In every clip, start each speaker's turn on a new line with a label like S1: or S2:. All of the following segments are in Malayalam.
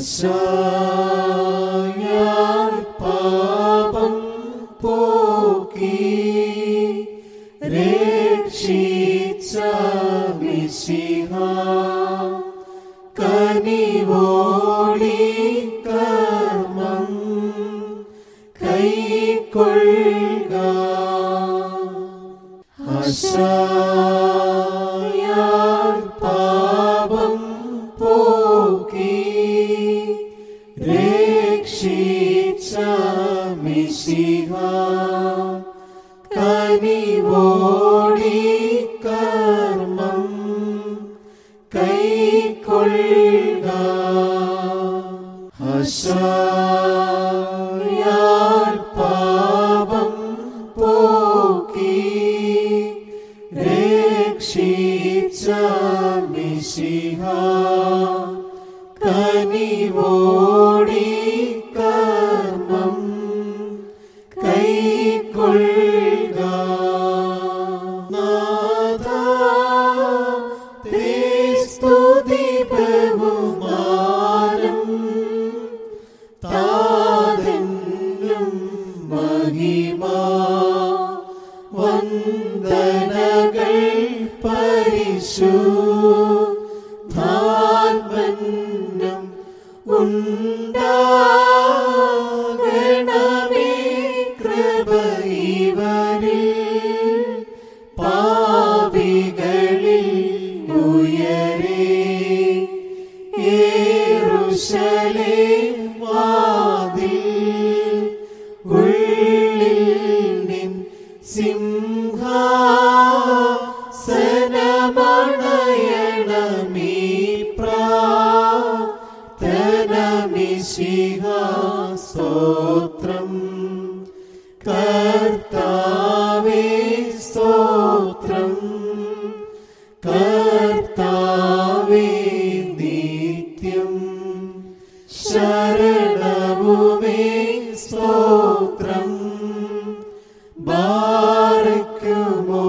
S1: ഹസായാൽ പാപം പോക്കി രക്ഷിച്ച മിശിഹ കനിവോടി കർമ്മം കൈക്കൊള്ളുക ഹസായാൽ പാപം പോക്കി രക്ഷിച്ച മിശിഹ കനിവോടി കർമ്മം കൈക്കൊള്ളുക ഹസായാൽ പാപം പോക്കി രക്ഷിച്ച മിശിഹ കനിവോടി കർമ്മം കൈക്കൊള്ളുക നാഥാ, തേ സ്തുതി ബഹുമാനം താതന്നും മഹിമ വന്ദനകൾ പരിശു ധാത്മന്നും ഉണ്ടാകണമേ കൃപ ഇവരിൽ പാപികളിൽ ഉയരേ യേരുശലേ വാതിൽ ഉള്ളിൽ നിൻ സിംഹാസനമണയണമീ പ്രാതനമിശിഹ സ്തോത്രം കർത്താവേ സ്തോത്രം കർത്താവേ നിത്യം ശരണവുമേ സ്തോത്രം ബാരക്കുമോ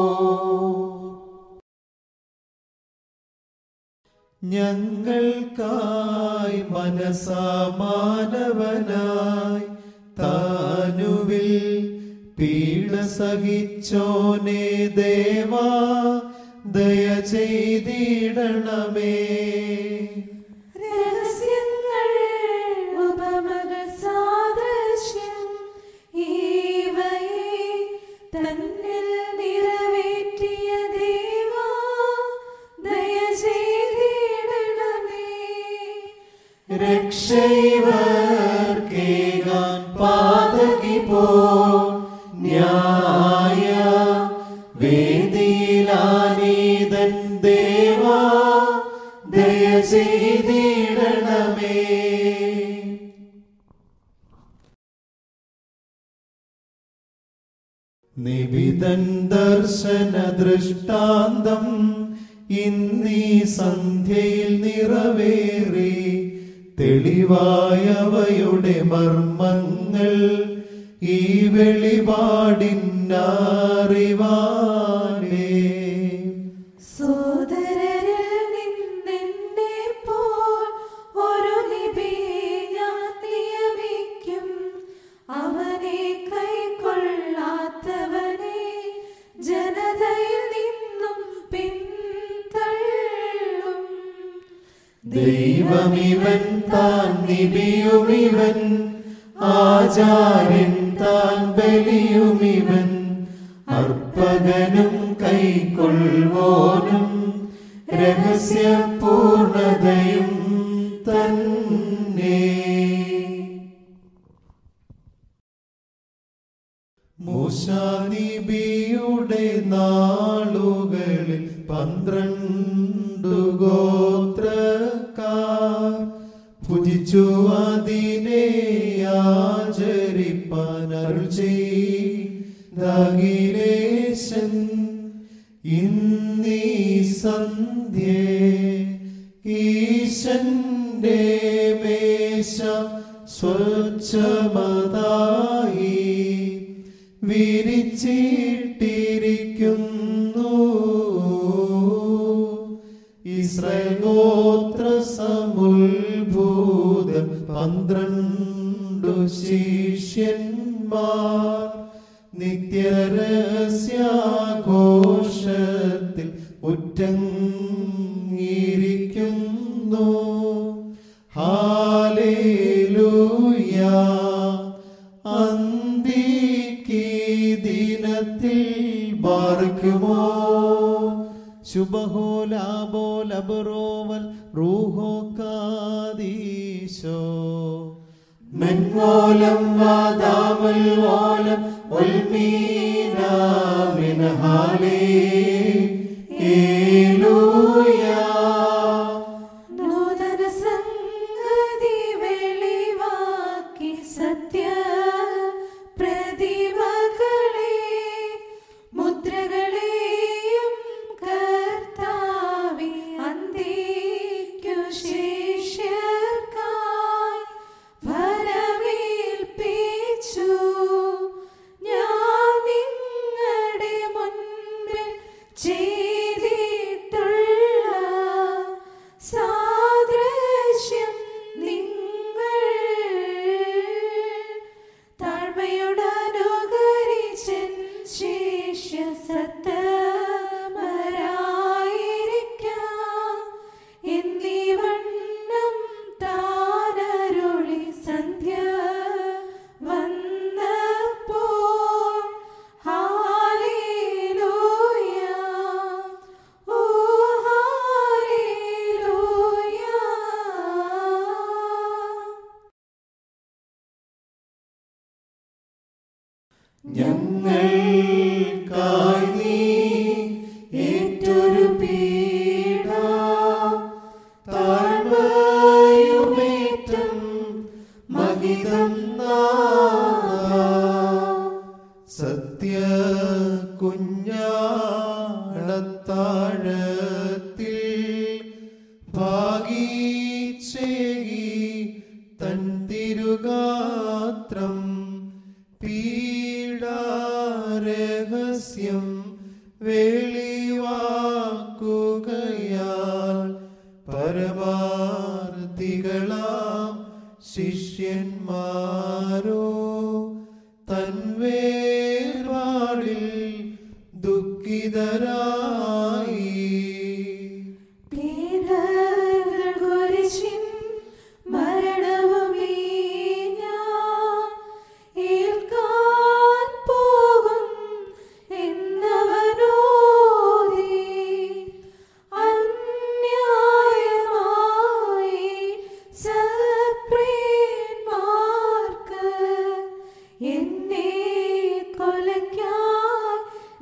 S1: ഞങ്ങൾക്കായി മനസമാനവനായി താനുവിൽ പീഡ സഹിച്ചോനെ ദേവാ ദയ ചെയ്തിടണമേ
S2: രഹസ്യങ്ങൾ ഉപമകൾ സാദൃശ്യം ഈവയെ തന്നിൽ നിറവേറ്റിയ ദേവാ ദയ ചെയ്തിടണമേ
S1: രക്ഷൈവർക്കേകാൻ പാതകി പോ ന്യായ വേദിയിലാനീതൻ ദേവാ ദയ ചെയ്തിടണമേ നിബിതൻ ദർശന ദൃഷ്ടാന്തം ഇന്നീ സന്ധ്യയിൽ നിറവേറി തെളിവായവയുടെ മർമ്മങ്ങൾ ഈ വെളിപാടിന്നറിവാനേ
S2: സോദരരിൽ നിന്നെന്നെ പോൽ ഒരു ലിപിയെ ഞാൻ നിയമിക്കും അവനെ കൈക്കൊള്ളാത്തവനെ ജനതയിൽ നിന്നും പിന്തള്ളും
S1: ദൈവമിവൻ താൻ നിബിയുമിവൻ ആചാര്യൻ താൻ ബലിയുമിവൻ അർപ്പകനും കൈക്കൊള്ളുവോനും രഹസ്യ പൂർണതയും തന്നെ മൂശാനിബിയുടെ നാളുകളിൽ പന്ത്രണ്ടു ഗോത്രക്കാർ ഭുജിച്ചു അതിനെ ആചരിപ്പാൻ അരുൾ ചെയ്തകിലേശൻ ഇന്നീ സന്ധ്യേ ഈശന്റെ മേശ സ്വച്ഛമതായി വിരിച്ചിട്ടിരിക്കുന്നു ഇസ്രയേൽ ഗോത്ര സമുൽഭൂ പന്ത്രണ്ടു ശിഷ്യന്മാർ നിത്യരഹസ്യാഘോഷത്തിൽ ഉറ്റങ്ങിയിരിക്കുന്നു ഹാലേലൂയ അന്തിക്ക് ദിനത്തിൽ ബാർക്കുമോ ശുഭഹോലാബോലബറോവൽ റൂഹോ കാദീശോ മെൻമോലം വാദാമൽ ഓലം ഉൽമീനാമിൻ ഹാലേ
S2: നൂതന സംഗതി വെളിവാക്കി സത്യ പ്രതിമകളെ മുദ്രകളെയും കർത്താവി അന്തിക്കു ശിഷ്യർക്കായി ഫലമേൽപ്പിച്ചു ഞാൻ നിങ്ങളുടെ മുൻപിൽ ചെയ്തിട്ടുള്ള സാദൃശ്യം നിങ്ങൾ താഴ്മയോടനുകരിച്ചൻ ശിഷ്യ സത്തമരായിരിക്കാം എന്നിവണ്ണം താനരുളി സന്ധ്യ വന്നപ്പോൾ ഹാലേലൂയ ഓ ഹാലേലൂയ
S1: ഞങ്ങൾക്കായി നീ ഏറ്റൊരു പീഡ താഴ്മയുമേറ്റം മഹിതം നാഥ. സത്യ കുഞ്ഞാടത്താഴത്തിൽ ഭാഗീച്ചേകി തൻ തിരുഗാത്രം പീഡാരഹസ്യം വെളിവാക്കുകയാൽ പരമാർത്ഥികളാം ശിഷ്യന്മാരോ തൻ വേർപാടിൽ ദുഃഖിതരായി
S2: പീഡകൾ കുരിശിൻ മരണവുമേ ഞാൻ ഏൽക്കാൻ പോകും എന്നവനോദി അന്യായമായി സപ്രിയന്മാർക്ക് എന്നെ കൊലയ്ക്കാൻ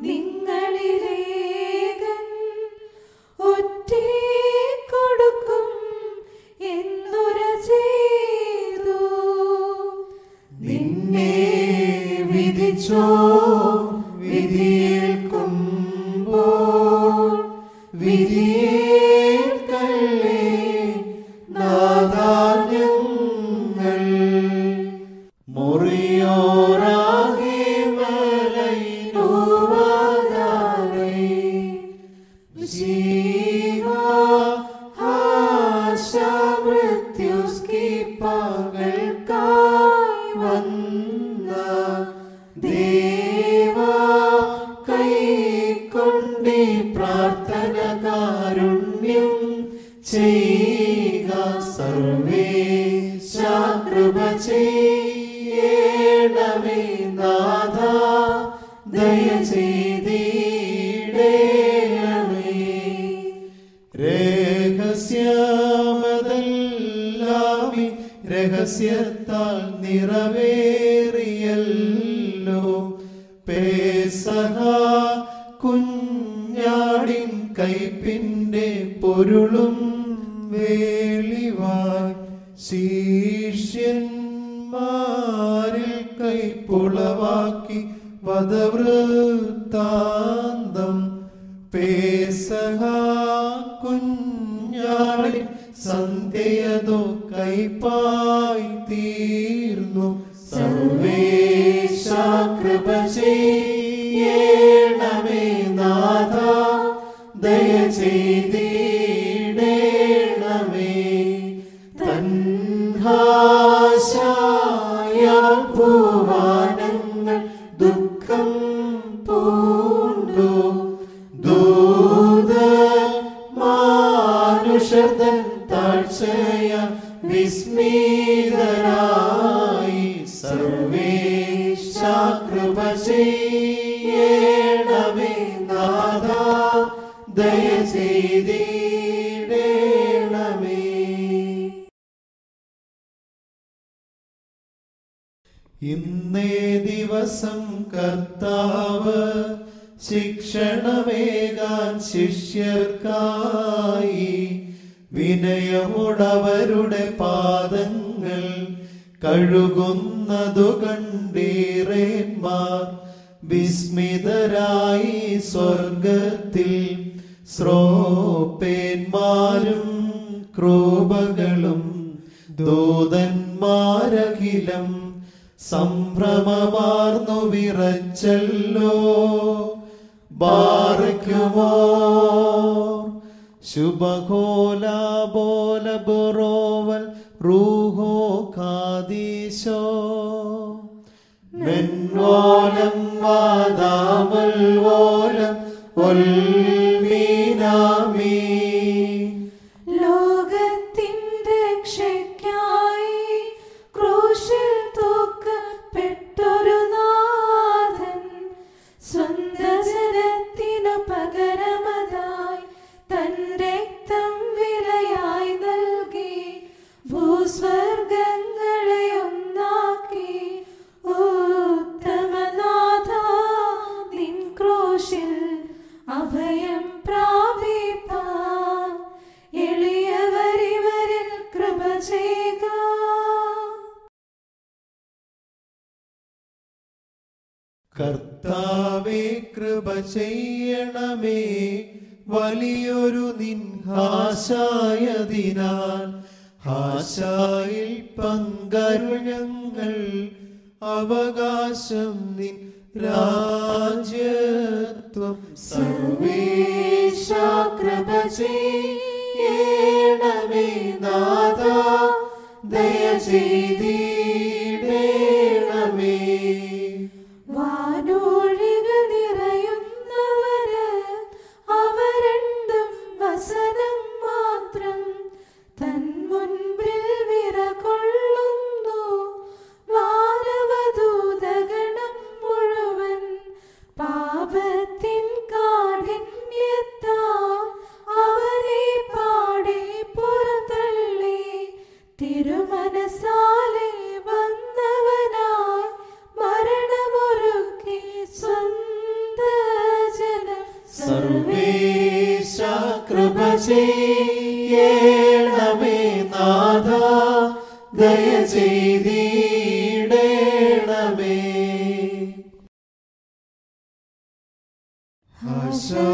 S2: നിങ്ങളിലേകൻ ഒറ്റേ കൊടുക്കും എന്നുര ചെയ്തു
S1: നിന്നെ വിധിച്ചോ വിധിയേൽക്കുമ്പോൾ വിധിയേൽക്കല്ലേ നാദാന്യങ്ങൾ മുറിയോറാകെ മലയിനോവാതാരേ ജീവാ ആശാമൃത്യുസ്കി പകൽക്കായി വന്ന ദേവാ കൈക്കൊണ്ടി പ്രാർത്ഥന കാരുണ്യം ചെയ്യുക സർവേശാകൃപ ചെയ്യണമേ നാഥ ദയ ചെയ്തിടേണമേ രഹസ്യമതല്ലാമി രഹസ്യത്താൽ നിറവേറിയല്ലോ പേസഹ കുഞ്ഞാടിൻ കൈപ്പിന്റെ പൊരുളും വേളിവായി ശീഷ്യന്മാരിൽ കൈപ്പുളവാക്കി വധവൃത്താന്തം പേസഹ കുഞ്ഞാടി സന്ധ്യയതോ കൈപ്പായി തീർന്നു സർവേശ കൃപ ചെയ്യണമേ നാഥ ദയ ചെയ്തിടേണമേ തൻഹാ ആശായാൽ പൂവാനങ്ങൾ ദുഃഖം പൂണ്ടു ദൂത മാനുഷതൻ താഴ്ചയ വിസ്മിതരായി സർവേശാകൃപ ചെയ്യണമേ നാഥ ദയ ചെയ്തിടണമേ ഇന്നേ ദിവസം കർത്താവ് ശിക്ഷണമേകാൻ ശിഷ്യർക്കായി വിനയമുടവരുടെ പാദങ്ങൾ കഴുകുന്നതു കണ്ടീറേന്മാർ വിസ്മിതരായി സ്വർഗത്തിൽ ശ്രോപ്പേന്മാരും ക്രൂപകളും ദൂതന്മാരഖിലം സംഭ്രമമാർന്നു വിറച്ചല്ലോ ബാറയ്ക്കുമോ ശുഭഘോല ബോല ബൊറോവൽ റൂഹോ കാദീശോ മെൻവോലം വാദാമൽ വോലം ഒൽമീനാമീ
S2: ലോകത്തിൻ രക്ഷയ്ക്കായി ക്രൂശിൽ തൂക്കപ്പെട്ടൊരു നാഥൻ സ്വന്ത ജനത്തിനു പകരമതായി തൻ രക്തം വിലയായി നൽകി ഭൂസ്വർഗങ്ങളെ ഒന്നാക്കി ഉത്തമനാഥ നിൻ ക്രൂശിൽ അഭയം പ്രാപിപ്പാൻ എളിയവരിവരിൽ കൃപ ചെയ്യുക
S1: കർത്താവെ കൃപ ചെയ്യണമേ വലിയൊരു നിൻ ഹാശായതിനാൽ ഹാശായിൽ പങ്കരു ഞങ്ങൾ അവകാശം നിൻ രാജ്യത്വം സർവേശ കൃപ ചെയ്യണമേ നാഥ ദയ ചെയ്തിടണമേ
S2: വാനോഴികൾ നിറയുന്നവര് അവരണ്ടും വസനം മാത്രം തൻ മുൻപിൽ വിറകൊള്ളുന്നു വാനവദൂതഗണം മുഴുവൻ പാപത്തിൻ കാഠിന്യത്താൽ അവനെ പാടെ പുറന്തള്ളി തിരുമനസാലെ വന്നവനായി മരണമൊരുക്കി സ്വന്ത ജനം
S1: സർവേശ കൃപ ചെയ്യണമേ നാഥ ദയ ചെയ്തിടണമേ ആശാ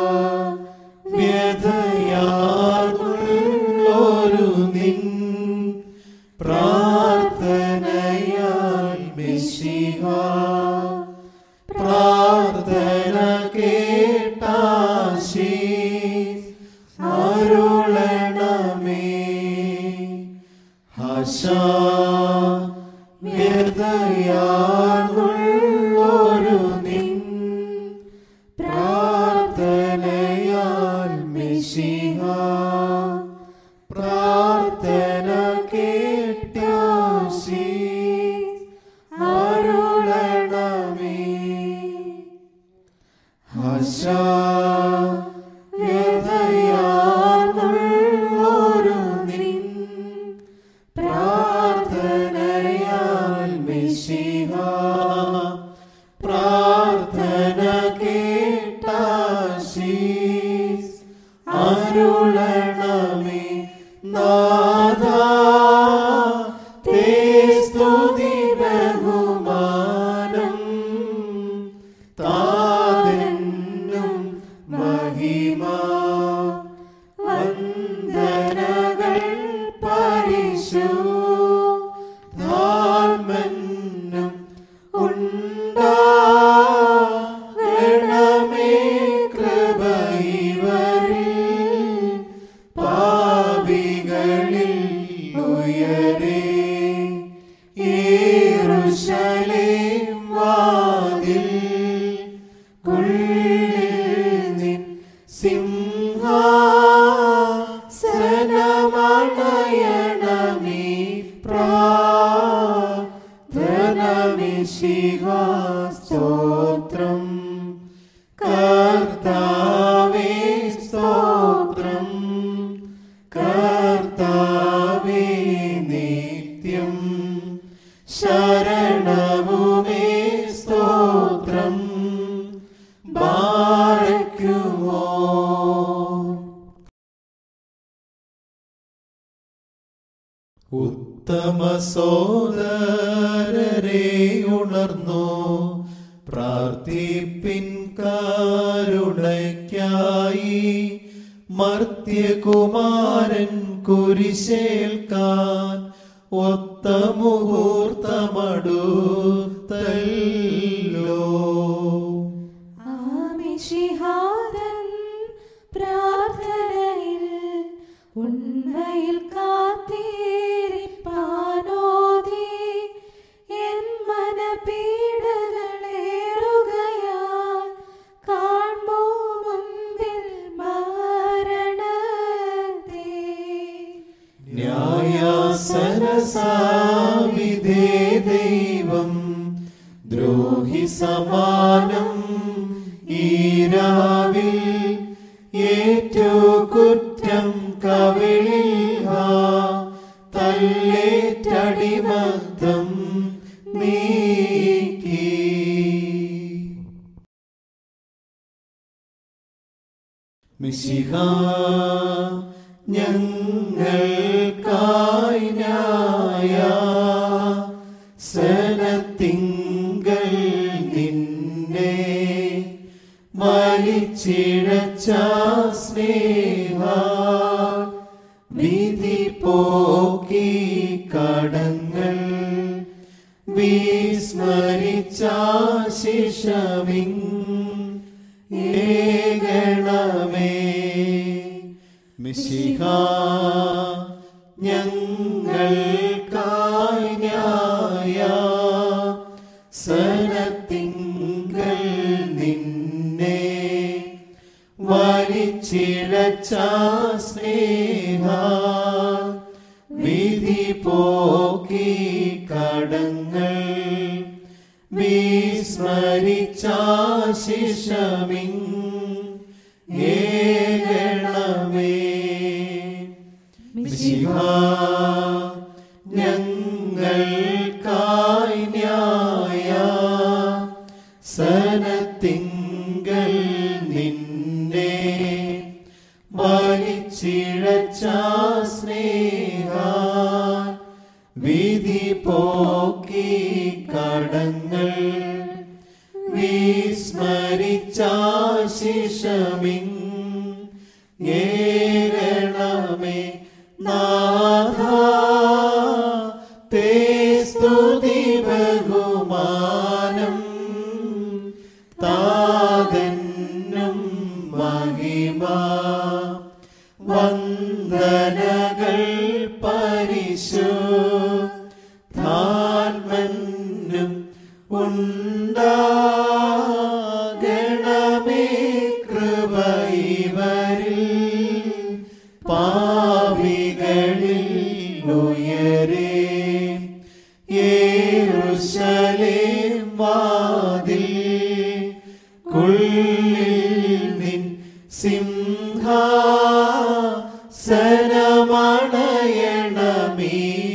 S1: വ്യഥയാർന്നുള്ളൊരു നിൻ പ്രാർത്ഥനയാൽ മെസ്സിഹ പ്രാർത്ഥന കേട്ടാശി അരുളണമേ ആശാ വ്യഥയാർന്നുള്ളൊരു നിൻ പ്രാർത്ഥനയാൽ മെസ്സിഹ പ്രാർത്ഥന കേട്ടാശി അരുളണമേ ആശാ വ്യഥയാർന്നുള്ളൊരു നിൻ പ്രാർത്ഥനയാൽ മെസ്സിഹ പ്രാർത്ഥന കേട്ടാശി അരുളണമേ നാഥ തേ സ്തുതി ബഹുമാനം താതന്നും മഹിമ വന്ദനകൾ പരിശു ധാൽമന്നും ഉണ്ടാകണമേ കൃപ ഇവരിൽ പാപികളിൽ ഉയരേ സ്തോത്രം കർത്താവേ സ്തോത്രം കർത്താവേ നിത്യം ശരണവുമേ സ്തോത്രം ബാരയ്ക്കുമോ ഉത്തമ സോദരരെ ഉണർന്നു പ്രാർത്ഥിപ്പിൻ കരുണയ്ക്കായി മർത്യകുമാരൻ കുരിശേൽക്കാൻ ഒത്ത മുഹൂർത്തമടുത്തല്ലോ
S2: ആമിഷിഹാദൻ പ്രാർത്ഥനയിൽ ഉണ്മയിൽ കാത്തിരിപ്പാനോദി എൻ മനപീഡകളേറുകയാൽ കാൺമോ മുൻപിൽ മരണത്തെ
S1: ന്യായാസനസാവിധേ ദൈവം ദ്രോഹി സമാനം ഈരാവിൽ ഏറ്റു കുറ്റം കവിളിൽ ഹാ തല്ലേറ്റടിമത്തം നീക്കി മിശിഹ ഞങ്ങൾക്കായി ന്യായ സനത്തിങ്കൽ നിന്നെ വലിച്ചിഴച്ച സ്നേഹ വിധി പോക്കി കടങ്ങൾ വിസ്മരിച്ച ശിശമിങ് ഏകണമേ മിശിഹ ഞങ്ങൾക്കായി ന്യായ സനത്തിങ്കൽ നിന്നെ വലിച്ചിഴച്ച സ്നേഹ വിധി പോക്കി കടങ്ങൾ വിസ്മരിച്ച ശിശമിങ് ഏകണമേ മിശിഹ ഞങ്ങൾക്കായി ന്യായ സനത്തിങ്കൽ നിന്നെ വലിച്ചിഴച്ച സ്നേഹ വിധി പോക്കി കടങ്ങൾ വിസ്മരിച്ച ശിശമിങ് ഏകണമേ നാഥ തേ സ്തുതി ബഹുമാനം താതന്നും മഹിമ വന്ദനകൾ പരിശു ധാത്മനും ഉണ്ടാകണമേ കൃപൈവരിൽ പാവികളിൽ ഉയരേ യേറുശലേം വാതിൽ കുള്ളിൽ നിൻ സിംഹാസനമണയണമീ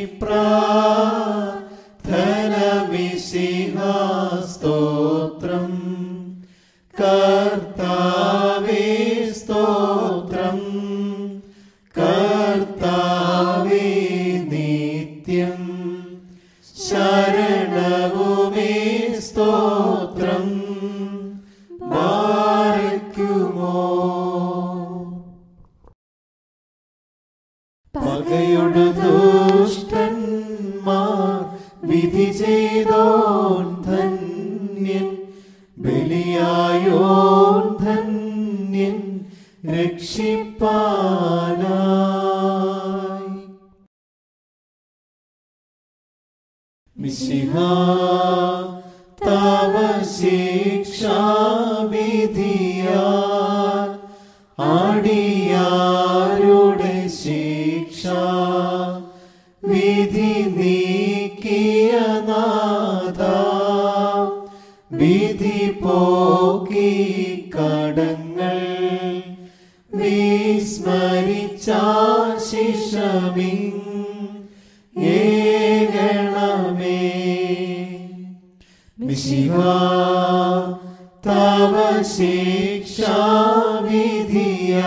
S1: പ്രാർത്ഥനമിശിഹാസ്തോത്രം കർത്താവേ സ്തോത്രം കർത്താവേ നിത്യം ശരണവുമേ സ്തോത്രം ബാരയ്ക്കുമോ പകയുടെ ദുഷ്ടന്മാർ വിധി ചെയ്തോൻ ധന്യൻ ബലിയായോൻ ധന്യൻ രക്ഷിപ്പാനായി മിശിഹ തവ ശിക്ഷാവിധിയാ ആടിയാരുടെ ശിക്ഷ വിധി നീക്കിയ നാഥ വിധി പോക്കി കടങ്ങൾ വിസ്മരിച്ചാശിഷമി ഏകണമേ മിശിഹ തവ ശിക്ഷാവിധിയാ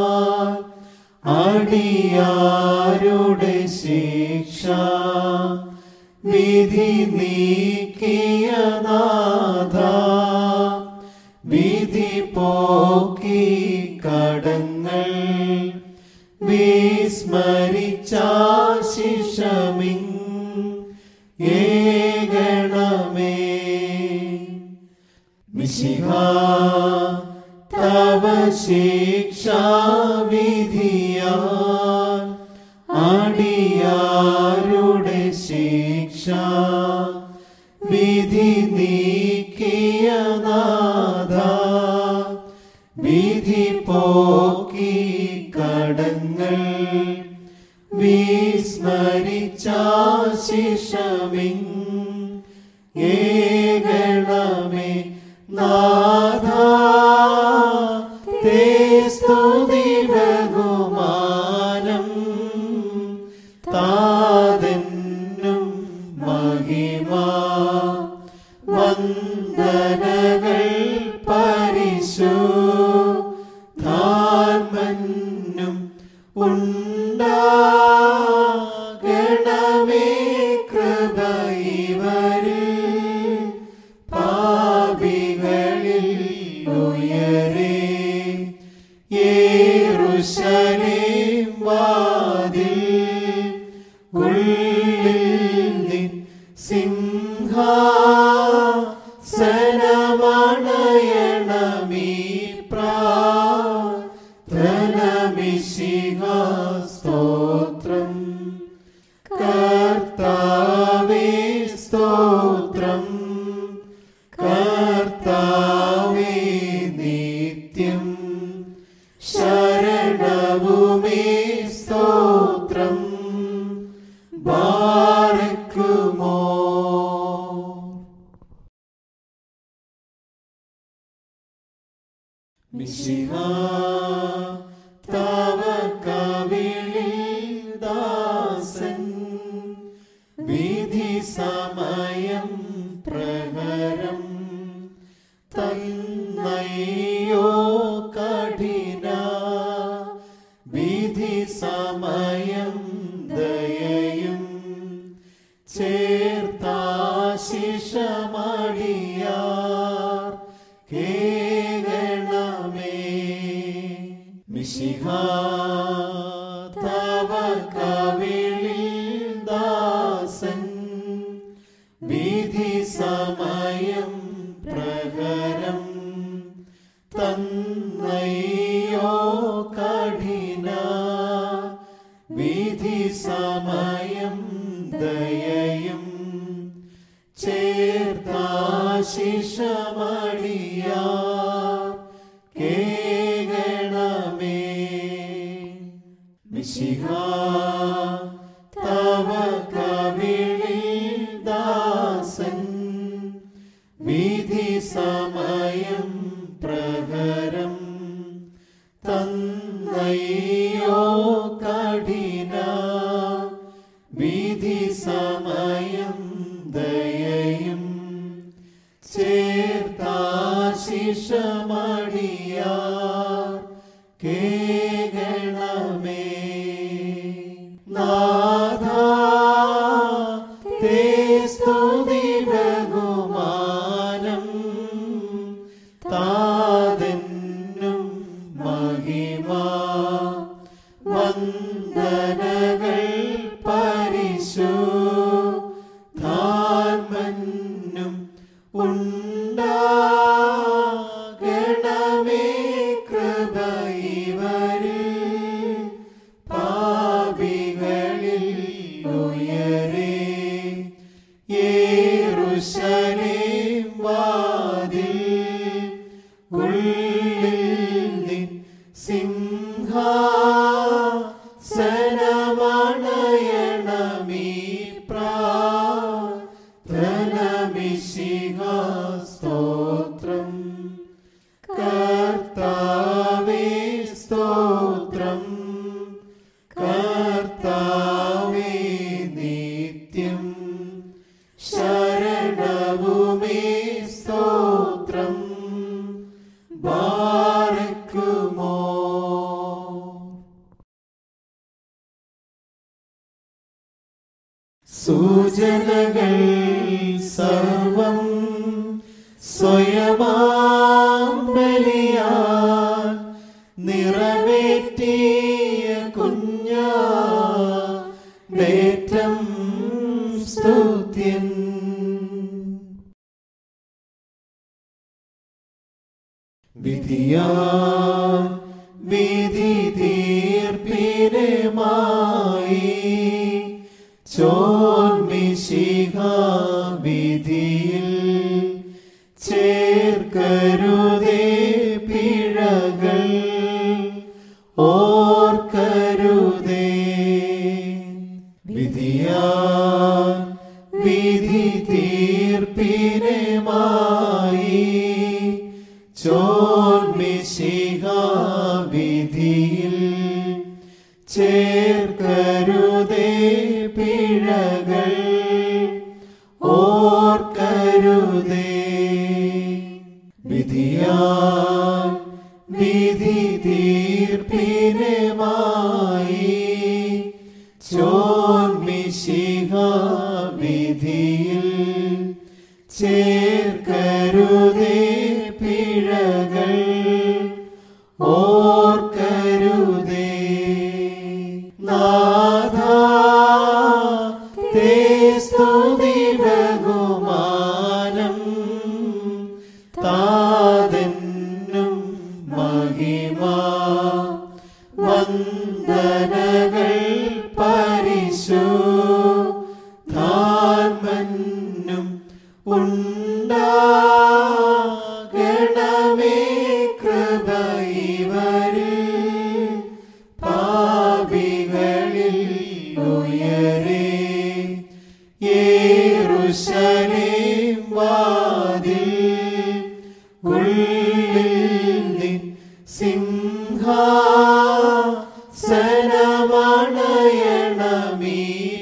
S1: അടിയാരുടെ ശിക്ഷ വിധി നീക്കിയ നാഥ വിധി പോക്കി കടങ്ങൾ വിസ്മരിച്ചാശിഷമി ഏകണമേ മിശിഹ തവ ശിക്ഷാവിധിയാ അടിയാരുടെ ശിക്ഷ വിധി നീക്കിയ നാഥ വിധി പോക്കി കടങ്ങൾ വിസ്മരിച്ചാശിഷമി ഏകണമേ നാഥ തേ സ്തുതി ബഹുമാനം താതെന്നും മഹിമ വന്ദനകൾ പരിശു ധാർമന്നും ഉണ്ടാകണമേ കൃപ ഇവരിൽ പാപികളിൽ ഉയരേ യേറുശലേം വാതിൽ ഉള്ളിൽ നിൻ സിംഹാസനമണയണമീ പ്രാർത്ഥനമിശിഹ സ്തോത്രം കർത്താവേ സ്തോത്രം കർത്താവേ നിത്യം ശരണവുമേ സ്തോത്രം ബാരക്കുമോ മിശിഹ തവ കവിളിൽ ദാസൻ വിധി സമയം പ്രഹരം തന്നയ്യോ കഠിന വിധി സമയം ദയയും ചേർത്താശിഷമടിയാർ കേകണമേ മിശിഹ തവ കവിളിൽ ദാസൻ വിധി സമയം പ്രഹരം തന്നയ്യോ കഠിന വിധി സമയം ദയയും ചേർത്താശിഷമടിയാ കേകണമേ മിശിഹ തവ കവിളിൽ ദാസൻ വിധി സമയം പ്രഹരം തന്നയ്യോ കഠിന വിധി സമയം ദയയും ചേർത്താശിഷമടിയാ കേകണമേ നാഥ തേ സ്തുതി ബഹുമാനം താതെന്നും മഹിമ വന്ദനകൾ പരിശു ധാർമന്നും ഉണ്ടാകണമേ കൃപ ഇവരിൽ പാപികളിൽ ഉയരേ യേ ശരണവുമേ സ്തോത്രം ബാരക്കുമോ സൂചനകൾ സർവം സ്വയമാം ബലിയാൻ നിറവേറ്റിയ കുഞ്ഞാ നേറ്റം സ്തുത്യൻ വിധിയാ വിധി തീർപ്പിനുമായി ചോർമിശിഹ വിധിയിൽ ചേർക്കരുതേ പിഴകൾ ഓർക്കരുതേ വിധിയാ വിധി തീർപ്പിനുമായി ചോർമിശിഹ വിധിയിൽ ചേർക്കരുതേ പിഴകൾ ഓർക്കരുതേ വിധിയാ വിധി തീർപ്പിനുമായി ചോർമിശിഹ വിധിയിൽ ചേർക്കരുതേ പിഴകൾ ഓർക്കരുതേ നാഥ തേ സ്തുതി ബഹുമാനം താതെന്നും മഹിമ വന്ദനകൾ പരിശു ധാർമന്നും ഉണ്ടാകണമേ കൃപ ഇവരിൽ പാപികളിൽ ഉയരേ യേറുശലേം വാതിൽ ഉള്ളിൽ നിൻ സിംഹാസനമണയണമീ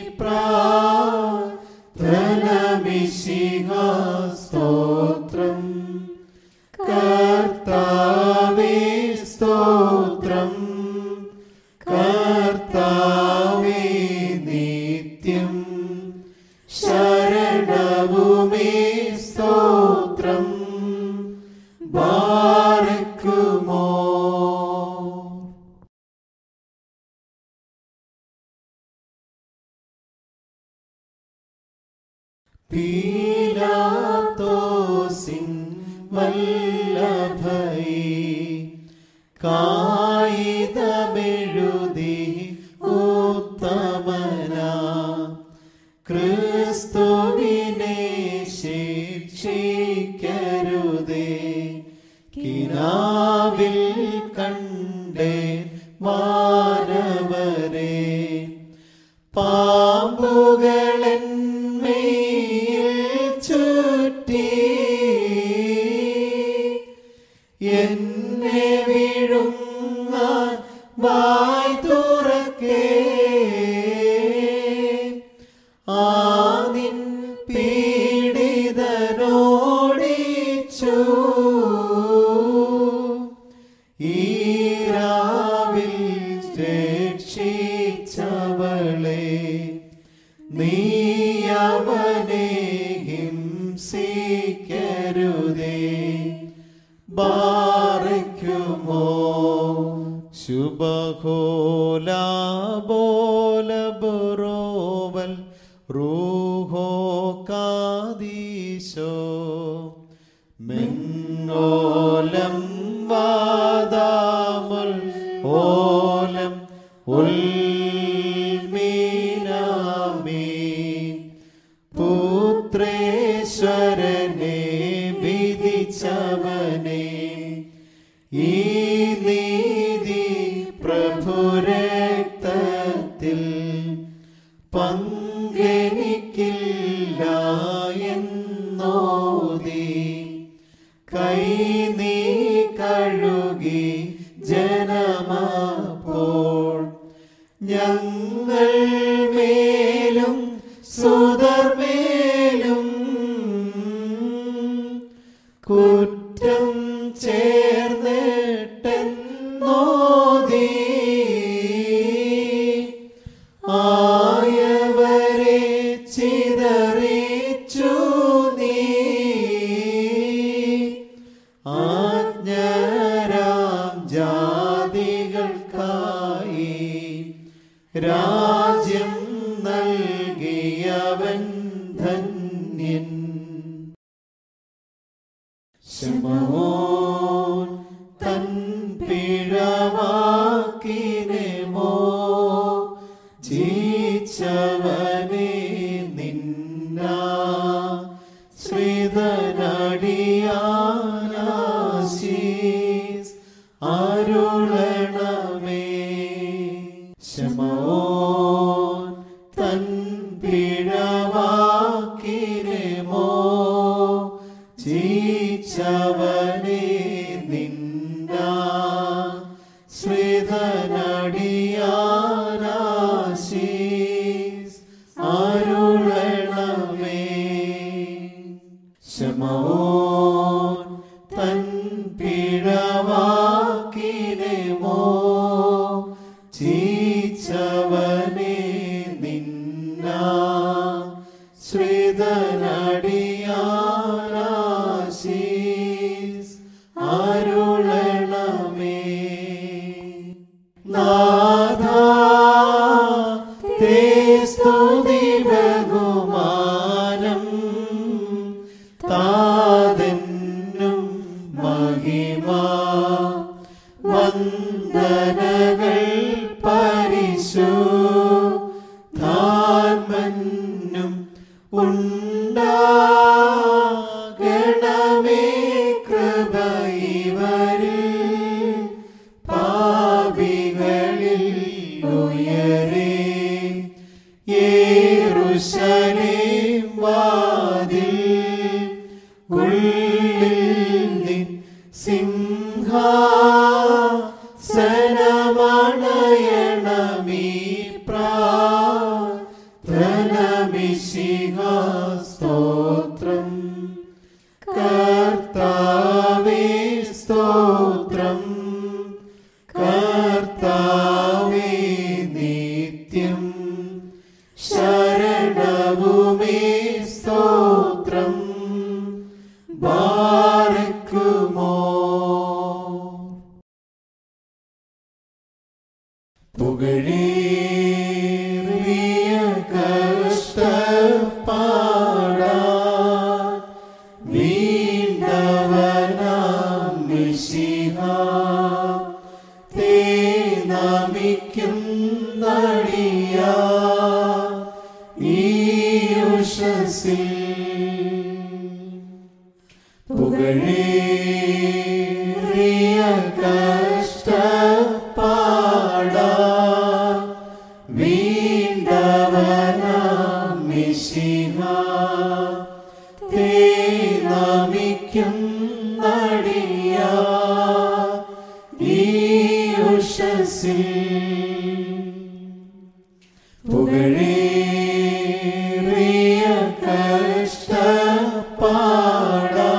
S1: പ്രാർത്ഥനമിശിഹ സ്തോത്രം കർത്താവേ സ്തോത്രം കർത്താവേ നിത്യം ശരണവുമേ സ്തോത്രം ബാരക്കുമോ പീലാത്തോസിൻ വല്ലഭൈ കായികമെഴുതി ഉത്തമന ക്രിസ്തുവിനെ ശിക്ഷിക്കരുതേ കിനാവിൽ കണ്ടേ മാനവരെ പാമ്പുകളെന്മയിൽ ചുറ്റി എന്നെ വിഴുങ്ങാൻ വായ് തുറക്കേ ആദിൻ പീഡിതനോടിച്ചു ഈരാവിൽ രക്ഷിച്ചവളെ നീ അവനെ ഹിംസിക്കരുതേ ബാറയ്ക്കുമോ ശുഭഹോലാബോലബുറോവൽ റൂഹോ കാദീശോ മെന്നോലം വാദാമുൽ ഓലം ഉൽമീനാമീ പുത്രേശ്വരനെ വിധിച്ചവനെ ഈ നീതി പ്രഭുരക്തത്തിൽ പങ്കെനിക്കില്ല എന്നോതി കൈ നീ കഴുകി ജനമപ്പോൾ ഞങ്ങൾ മേലും സുതർ മേലും അറിയിച്ചു നീ ആജ്ഞരാം ജാതികൾക്കായി രാജ്യം നൽകിയവൻ ധന്യൻ ശമോൻ തൻ പിഴവാക്കിനെമോ ജീച്ചവനെ നിന്ന ശ്രീധനടിയാശീസ് അരുളണമേ ശമോൻ തൻ പിഴവാക്കിനെമോ ജീച്ചവനെ നിന്ന ശ്രീധനടിയാശീസ് അരുളണമേ ശമോൻ തൻ പിഴവാക്കിനെമോ ജീച്ചവനെ നിന്ന ശ്രീധനടിയാശീസ് അരുളണമേ നാഥ തേ സ്തുതി ബഹുമാനം താതെന്നും മഹിമ വന്ദനകൾ പരിശു ധാന്മന്നും ഉണ്ടാകണമേ കൃപ ഇവരിൽ പാപികളിൽ ഉയരേ യേറുശലേം വാതിൽ ഉള്ളിൽ നിൻ സിംഹാസനമണയണമീ പ്രാർത്ഥനമിശിഹ സ്തോത്രം കർത്താവേ സ്തോത്രം കർത്താവേ നിത്യം ശരണവുമേ സ്തോത്രം ബാരക്കുമോ പുകഴേറിയ കഷ്ടപ്പാടാ വീണ്ടവനാം മിശിഹ തേ നമിക്കും നടിയാ ഈ ഉഷസിൽ പുകഴേറിയ കഷ്ടപ്പാടാ വീണ്ടവനാം മിശിഹ തേ നമിക്കും നടിയാ ഈ ഉഷസിൽ പുകഴേറിയ കഷ്ടപ്പാടാ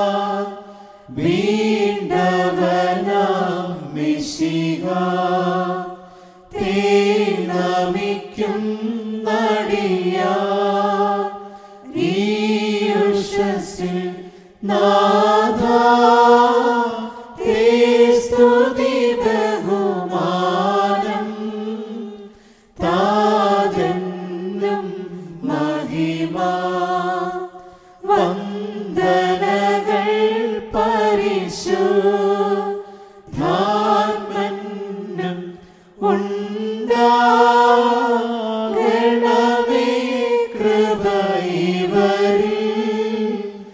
S1: വീണ്ടവനാം മിശിഹ തേ നമിക്കും നടിയാ ഈ ഉഷസിൽ നാഥ തേ സ്തുതി ബഹുമാനം താതെന്നും മഹിമ വന്ദനകൾ പരിശു ധാന്മന്നും ഉണ്ടാകണമേ കൃപ ഇവരിൽ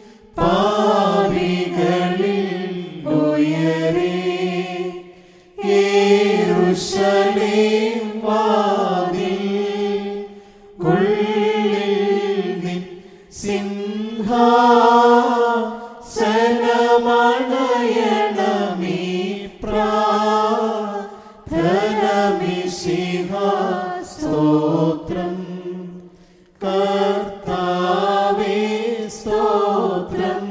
S1: പാവികളിൽ ഉയരേ യേറുശലേം വാതിൽ ഉള്ളിൽ നിൻ സിംഹാസനമണയണമീ പ്രാർത്ഥനമിശിഹ സ്തോത്രം കർത്താവേ സ്തോത്രം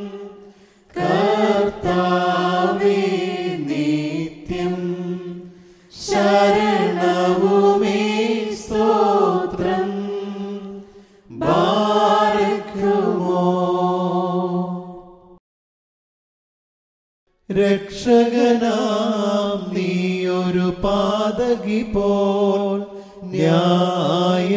S1: കർത്താവേ നിത്യം ശരണവുമേ സ്തോത്രം ബാ രക്ഷകനാം നീയൊരു പാതകി പോൽ ന്യായ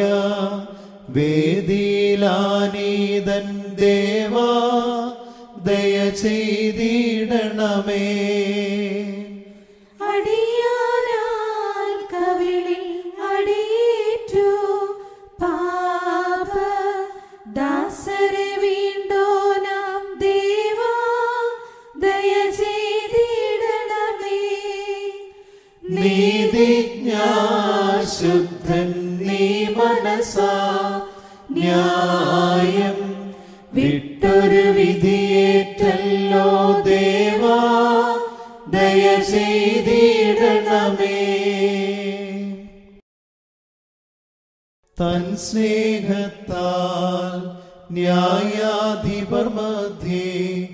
S1: വേദിയിലാനീതൻ ദേവാ ദയ ചെയ്തിടണമേ
S2: അടിയാനാൽ കവിളിൽ അടിയേറ്റു പാപ ദാസരെ വീണ്ടോ നാം ദേവാ ദയ ചെയ്തിടണമേ
S1: നീതിജ്ഞാശുദ്ധൻ നീ മനസാ ന്യായം വിട്ടൊരു വിധിയേറ്റല്ലോ ദേവാ ദയ ചെയ്തിടണമേ തൻ സ്നേഹത്താൽ ന്യായാധിപർ മധ്യേ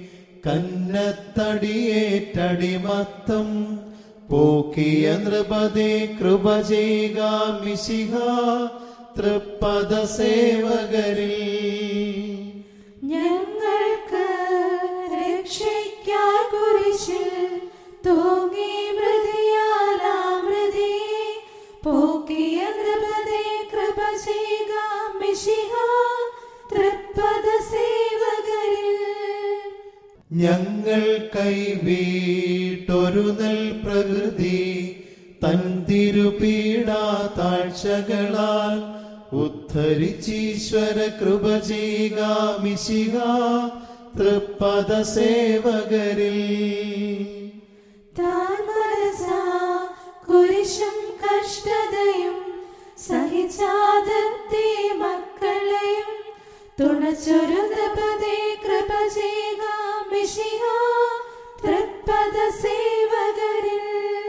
S1: കന്നത്തടിയേറ്റടിമത്തം പോക്കിയ നൃപതേ കൃപ ചെയ്യുക മിശിഹ തൃപ്പദ സേവകരിൽ
S2: ഞങ്ങൾക്ക് രക്ഷയ്ക്കായി കുരിശിൽ തൂങ്ങി മൃതിയാലാമൃതി പോക്കിയ നൃപതേ കൃപ ചെയ്യുക മിശിഹ തൃപ്പദ സേവകരിൽ
S1: ഞങ്ങൾ കൈവീട്ടൊരു നൽ പ്രകൃതി തൻ തിരുപീഡാ താഴ്ചകളാൽ ഉദ്ധരിച്ചീശ്വര കൃപ ചെയ്യുക മിശിഹ തൃപ്പദ സേവകരിൽ
S2: താൻ മനസാ കുരിശും കഷ്ടതയും സഹിച്ചാദത്തെ മക്കളെയും തുണച്ചൊരു നൃപതേ കൃപ ചെയ്യുക മിശിഹ തൃപ്പദ സേവകരിൽ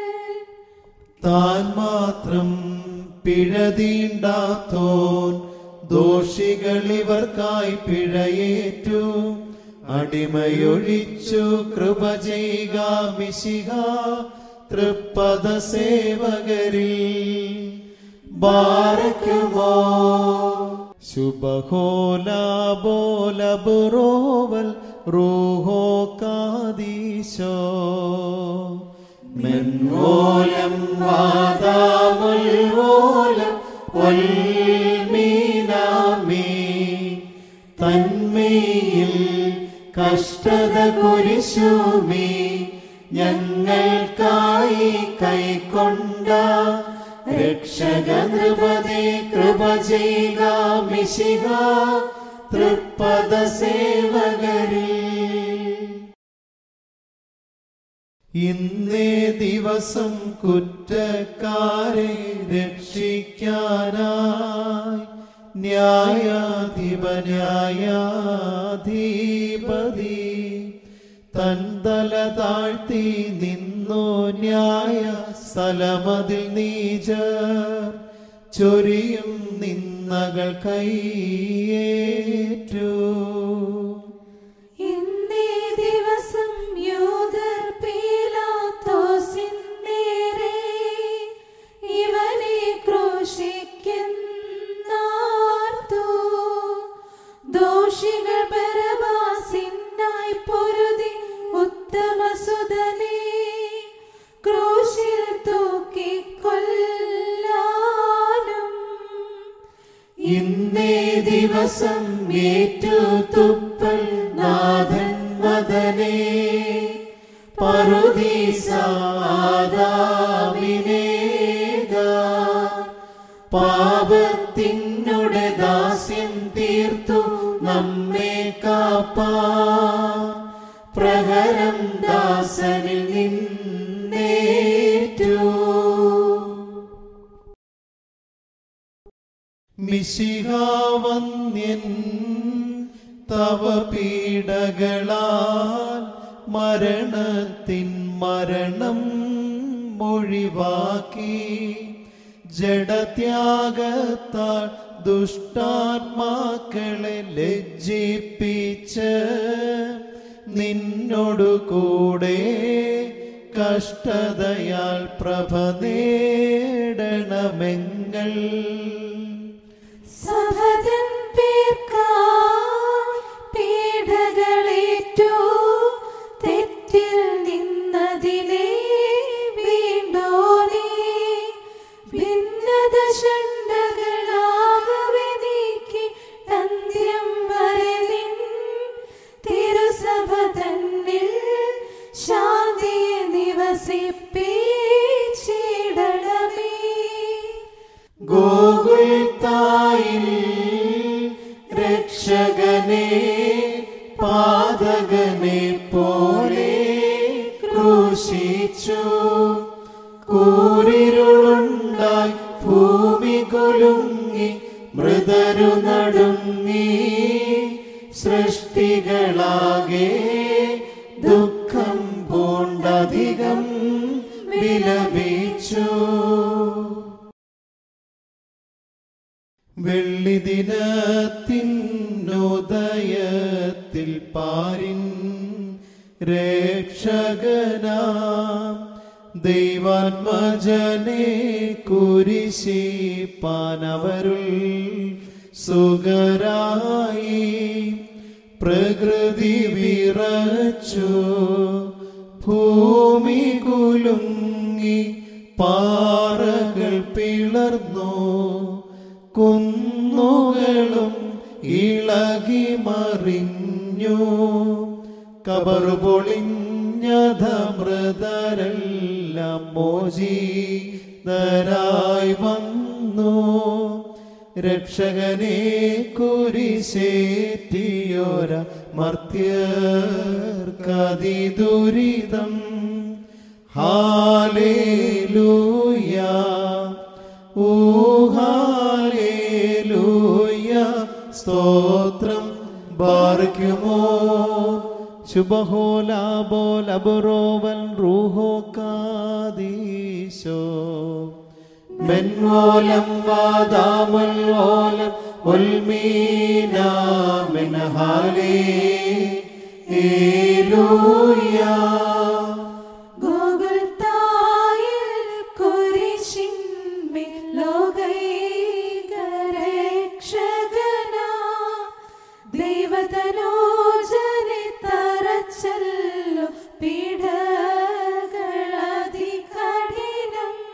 S1: താൻ മാത്രം പിഴതീണ്ടാത്തോൻ ദോഷികളിവർക്കായി പിഴയേറ്റു അടിമയൊഴിച്ചു കൃപ ചെയ്യുക മിശിഹ തൃപ്പദ സേവകരിൽ ബാരക്കുമോ ശുഭഹോലാബോലബുറോവൽ റൂഹോ കാദീശോ മെൻവോലം വാദാമുൽവോലം ഒൽമീനാമീ തന്മയിൽ കഷ്ടത കുരിശുമീ ഞങ്ങൾക്കായി കൈക്കൊണ്ട രക്ഷക നൃപതേ കൃപ ചെയ്യുക മിശിക തൃപ്പദ സേവകരിൽ ഇന്നേ ദിവസം കുറ്റക്കാരെ രക്ഷിക്കാനായി ന്യായാധിപ ന്യായാധിപതി തന്തല താഴ്ത്തി നിന്നു ന്യായ സ്ഥലമതിൽ നീച ചൊരിയും നിന്നകൾ കൈയേറ്റു
S2: ഇന്നേ ദിവസം യൂദർ പീലാത്തോസിൻ നേരെ ഇവനെ ക്രൂശിക്കുന്നാർത്തു. ദോഷികൾ ബരബാസിനായി പൊരുതി ഉത്തമസുതനെ ക്രൂശിൽ തൂക്കിക്കൊല്ലാനും
S1: ഇന്നേ ദിവസം ഏറ്റു തുപ്പൽ നാഥൻ വദനേ പറുദീസാദാമിനേക പാപത്തിനുടെ ദാസ്യം തീർത്തു നമ്മെ കാപ്പാ പ്രഹരം ദാസനിൽ നിന്നേറ്റു മിശിഹാവന്യൻ തവ പീഡകളാൽ മരണത്തിൻ മരണം മൊഴിവാക്കി ജഡത്യാഗത്താൽ ദുഷ്ടാത്മാക്കളെ ലജ്ജിപ്പിച്ച് നിന്നോടു കൂടെ കഷ്ടതയാൽ പ്രഭ നേടണമെങ്ങൾ
S2: സഹജൻ പേർക്കായി പീഡകളേറ്റു തെറ്റിൽ നിന്ന
S1: പാതകനെ പോലെ ക്രൂശിച്ചു കൂരിരുളുണ്ടായി ഭൂമി കുലുങ്ങി മൃതരു നടുങ്ങി സൃഷ്ടികളാകെ ദുഃഖം പൂണ്ടധികം വിലപിച്ചു വെള്ളിദിനത്തിനുദയത്തിൽ പാരിൻ രക്ഷകനാം ദൈവാത്മജനെ കുരിശിപ്പാനവരുൾ സുഖരായി പ്രകൃതി വിറച്ചു ഭൂമി കുലുങ്ങി പാറകൾ പിളർന്നു കുന്നുകളും ഇളകി മറിഞ്ഞു കബറു പൊളിഞ്ഞതമൃതരെല്ലാം മോചിതരായി വന്നു രക്ഷകനെ കുരിശേറ്റിയോര മർത്യർക്കതി ദുരിതം ഹാലേലൂയ ഊഹാലേലൂയ സ്തോത്രം ബാർക്കുമോ ശുഭഹോലാബോലബുറോവൽ റൂഹോ കാദീശോ മെൻവോലം വാദാമുൽവോലം ഉൽമീനാമിൻ ഹാലേ ഏലൂയ
S2: ഗോകുൽത്തായിൽ കുരിശിന്മേൽ ലോകൈകരക്ഷകനാ ദൈവതനോജനെ തറച്ചല്ലോ പീഡകളതികഠിനം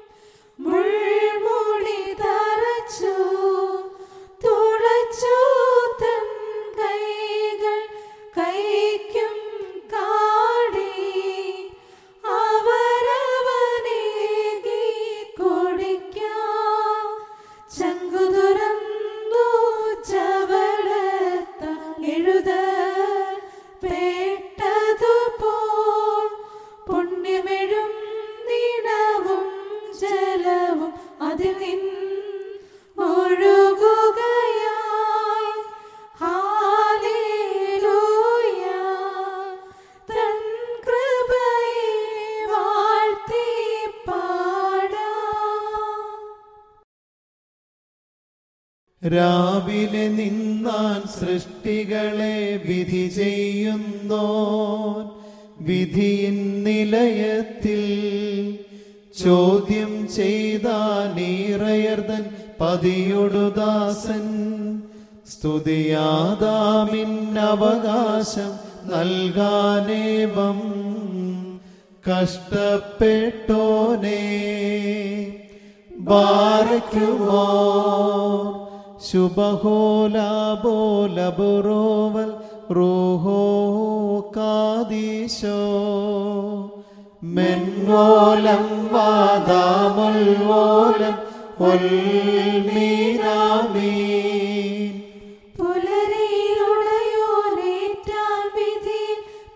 S2: മുൾമുടി തറച്ചു തുളച്ചു തൻ കൈകൾ കൈക്കും കാടി അവരവനേകി കുടിക്കാം ചങ്കു തുറന്നു ചവളത്ത എഴുത പേട്ടതുപോൽ പുണ്യമെഴും നിണവും ജലവും അതിൽ നിൻ ഒഴുകുകയായി ഹാലേലൂയ തൻ കൃപയെ വാഴ്ത്തി പാടാം
S1: രാവിലെ നിന്നാൻ സൃഷ്ടികളെ വിധി ചെയ്യുന്നോ വിധിയിൻ നിലയത്തിൽ ചോദ്യം ചെയ്താനീറയർദൻ പതിയൊടുദാസൻ സ്തുതിയാദാമിൻ അവകാശം നൽകാനേവം കഷ്ടപ്പെട്ടോനേ ബാരക്കുമോ ശുഭഹോലാബോലബുറോവൽ റൂഹോ കാദീശോ മെൻവോലം വാദാമുൽവോലം ഒൽമീനാമീൻ
S2: പുലരിയുടയോനേറ്റാൽ വിധിയിൽ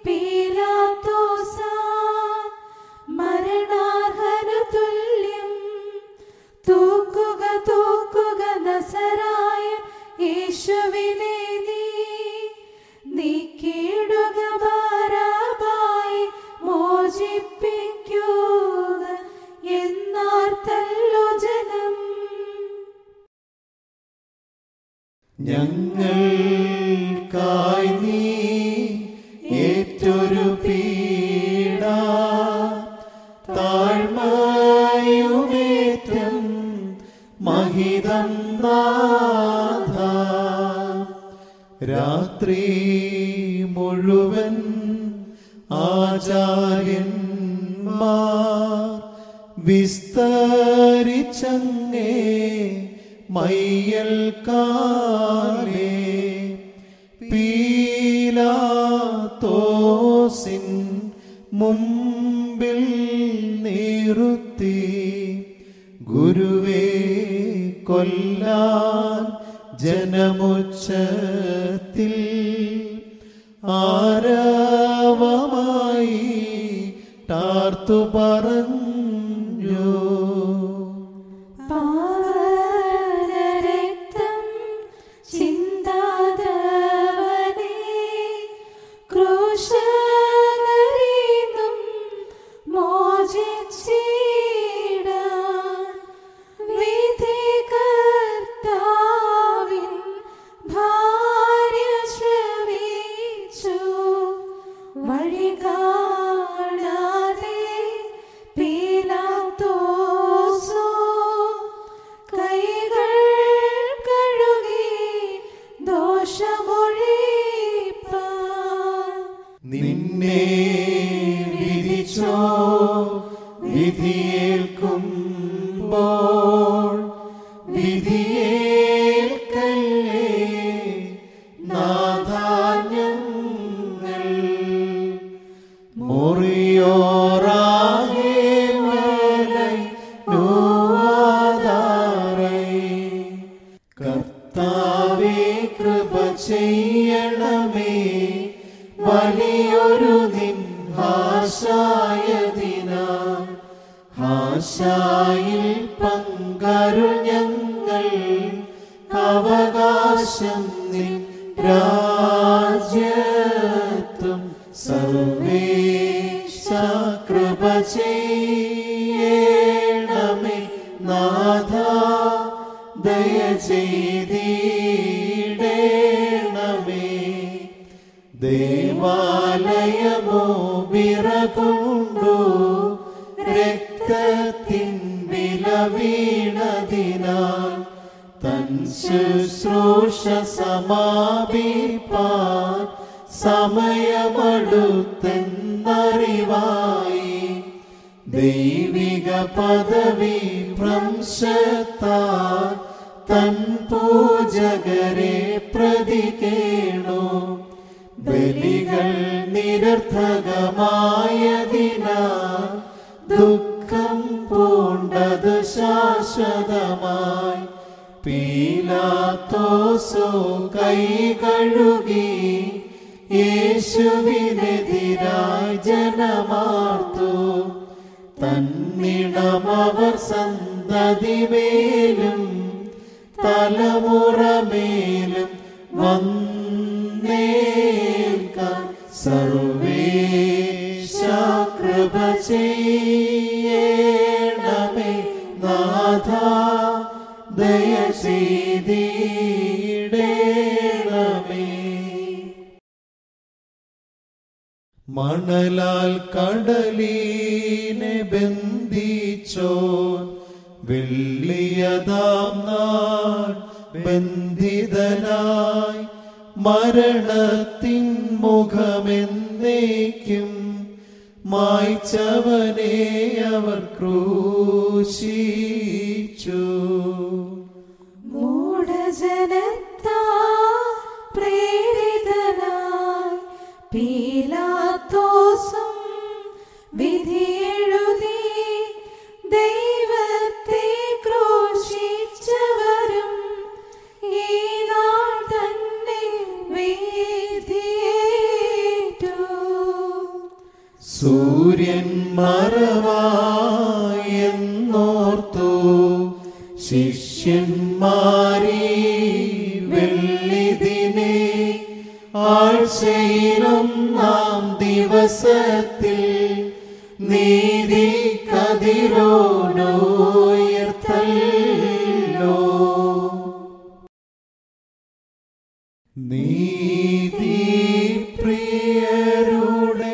S2: പീലാത്തോസാൻ മരണാർഹനു തുല്യം തൂക്കുക തൂക്കുക നസറായ യേശുവിനെ നീ നീക്കിയിടുക ബാരാബായി മോചിപ്പിക്കുക എന്നാർത്തല്ലോ ജനം
S1: ഞങ്ങൾക്കായി നീ ഏറ്റൊരു പീഡ താഴ്മയുമേറ്റം മഹിതം നാഥ രാത്രി മുഴുവൻ ആചാര്യന്മാർ വിസ്തരിച്ചങ്ങേ മയ്യൽ കാലേ പീലാത്തോസിൻ മുമ്പിൽ നിർത്തി ഗുരുവേ കൊല്ലാൻ ജനമുച്ചത്തിൽ ആരവമായി ടാർത്തു പറഞ്ഞു
S2: പാവനരക്തം ചിന്താതവനേ ക്രൂശകരീന്നും മോചിച്ചിടാൻ വിധികർത്താവിൻ ഭാര്യ ശ്രമിച്ചു വഴി കാണാതെ പീലാത്തോസോ കൈകൾ കഴുകി ദോഷമൊഴിപ്പാൻ
S1: നിന്നെ വിധിച്ചോ വിധിയേൽക്കുമ്പോൾ വിധിയേൽക്കല്ലേ നാഥാന്യങ്ങൾ മുറിയോറാകെ മേലൈ നോവാതാറേ കർത്താവേ കൃപ ചെയ്യണമേ വലിയൊരു നിൻ ഹാശായതിനാ ഹാശായിൽ പങ്കരുൾ ഞങ്ങൾ അവകാശം നിൻ രാജ്യത്വം സർവേശ കൃപ ചെയ്യണമേ നാഥ ദയ ചെയ്തിടേണമേ ദേവാലയമോ വിറകൊണ്ടു രക്തത്തിൻ വില വീണതിനാൽ തൻ ശുശ്രൂഷ സമാപിപ്പാൻ സമയമടുത്തെന്നറിവായി ദൈവിക പദവി ഭ്രംശത്താൽ തൻ പൂജകരെ പ്രതികേണു ബലികൾ നിരർത്ഥകമായതിനാൽ ദുഃഖം പൂണ്ടത് ശാശ്വതമായി പീലാത്തോസോ കൈ കഴുകി യേശുവിനെതിരായി ജനമാർത്തു തന്നിടമവർ സന്തതിമേലും തലമുറമേലും വന്നേൽക്കാൻ സർവേശ കൃപ ചെയ്യണമേ നാഥ ദയ ചെയ്തിടേണമേ മണലാൽ കടലീനെ ബന്ധിച്ചോൻ വെള്ളിയതാം നാൾ ബന്ധിതനായി മരണത്തിൻ മുഖമെന്നേക്കും മായ്ച്ചവനെ അവർ ക്രൂശിച്ചു
S2: മൂഢജനത്താ പ്രേരിതനായി പീലാത്തോസും വിധിയെഴുതി ദൈവത്തെ ക്രൂശിച്ചവരും ഈ നാൾ തന്നെ വേദിയേറ്റു
S1: സൂര്യൻ മറവായെന്നോർത്തു ശിഷ്യന്മാരീ വെള്ളിദിനെ ആഴ്ചയിലൊന്നാം ദിവസത്തിൽ നീതി കതിരോണോയർത്തല്ലോ നീതി പ്രിയരുടെ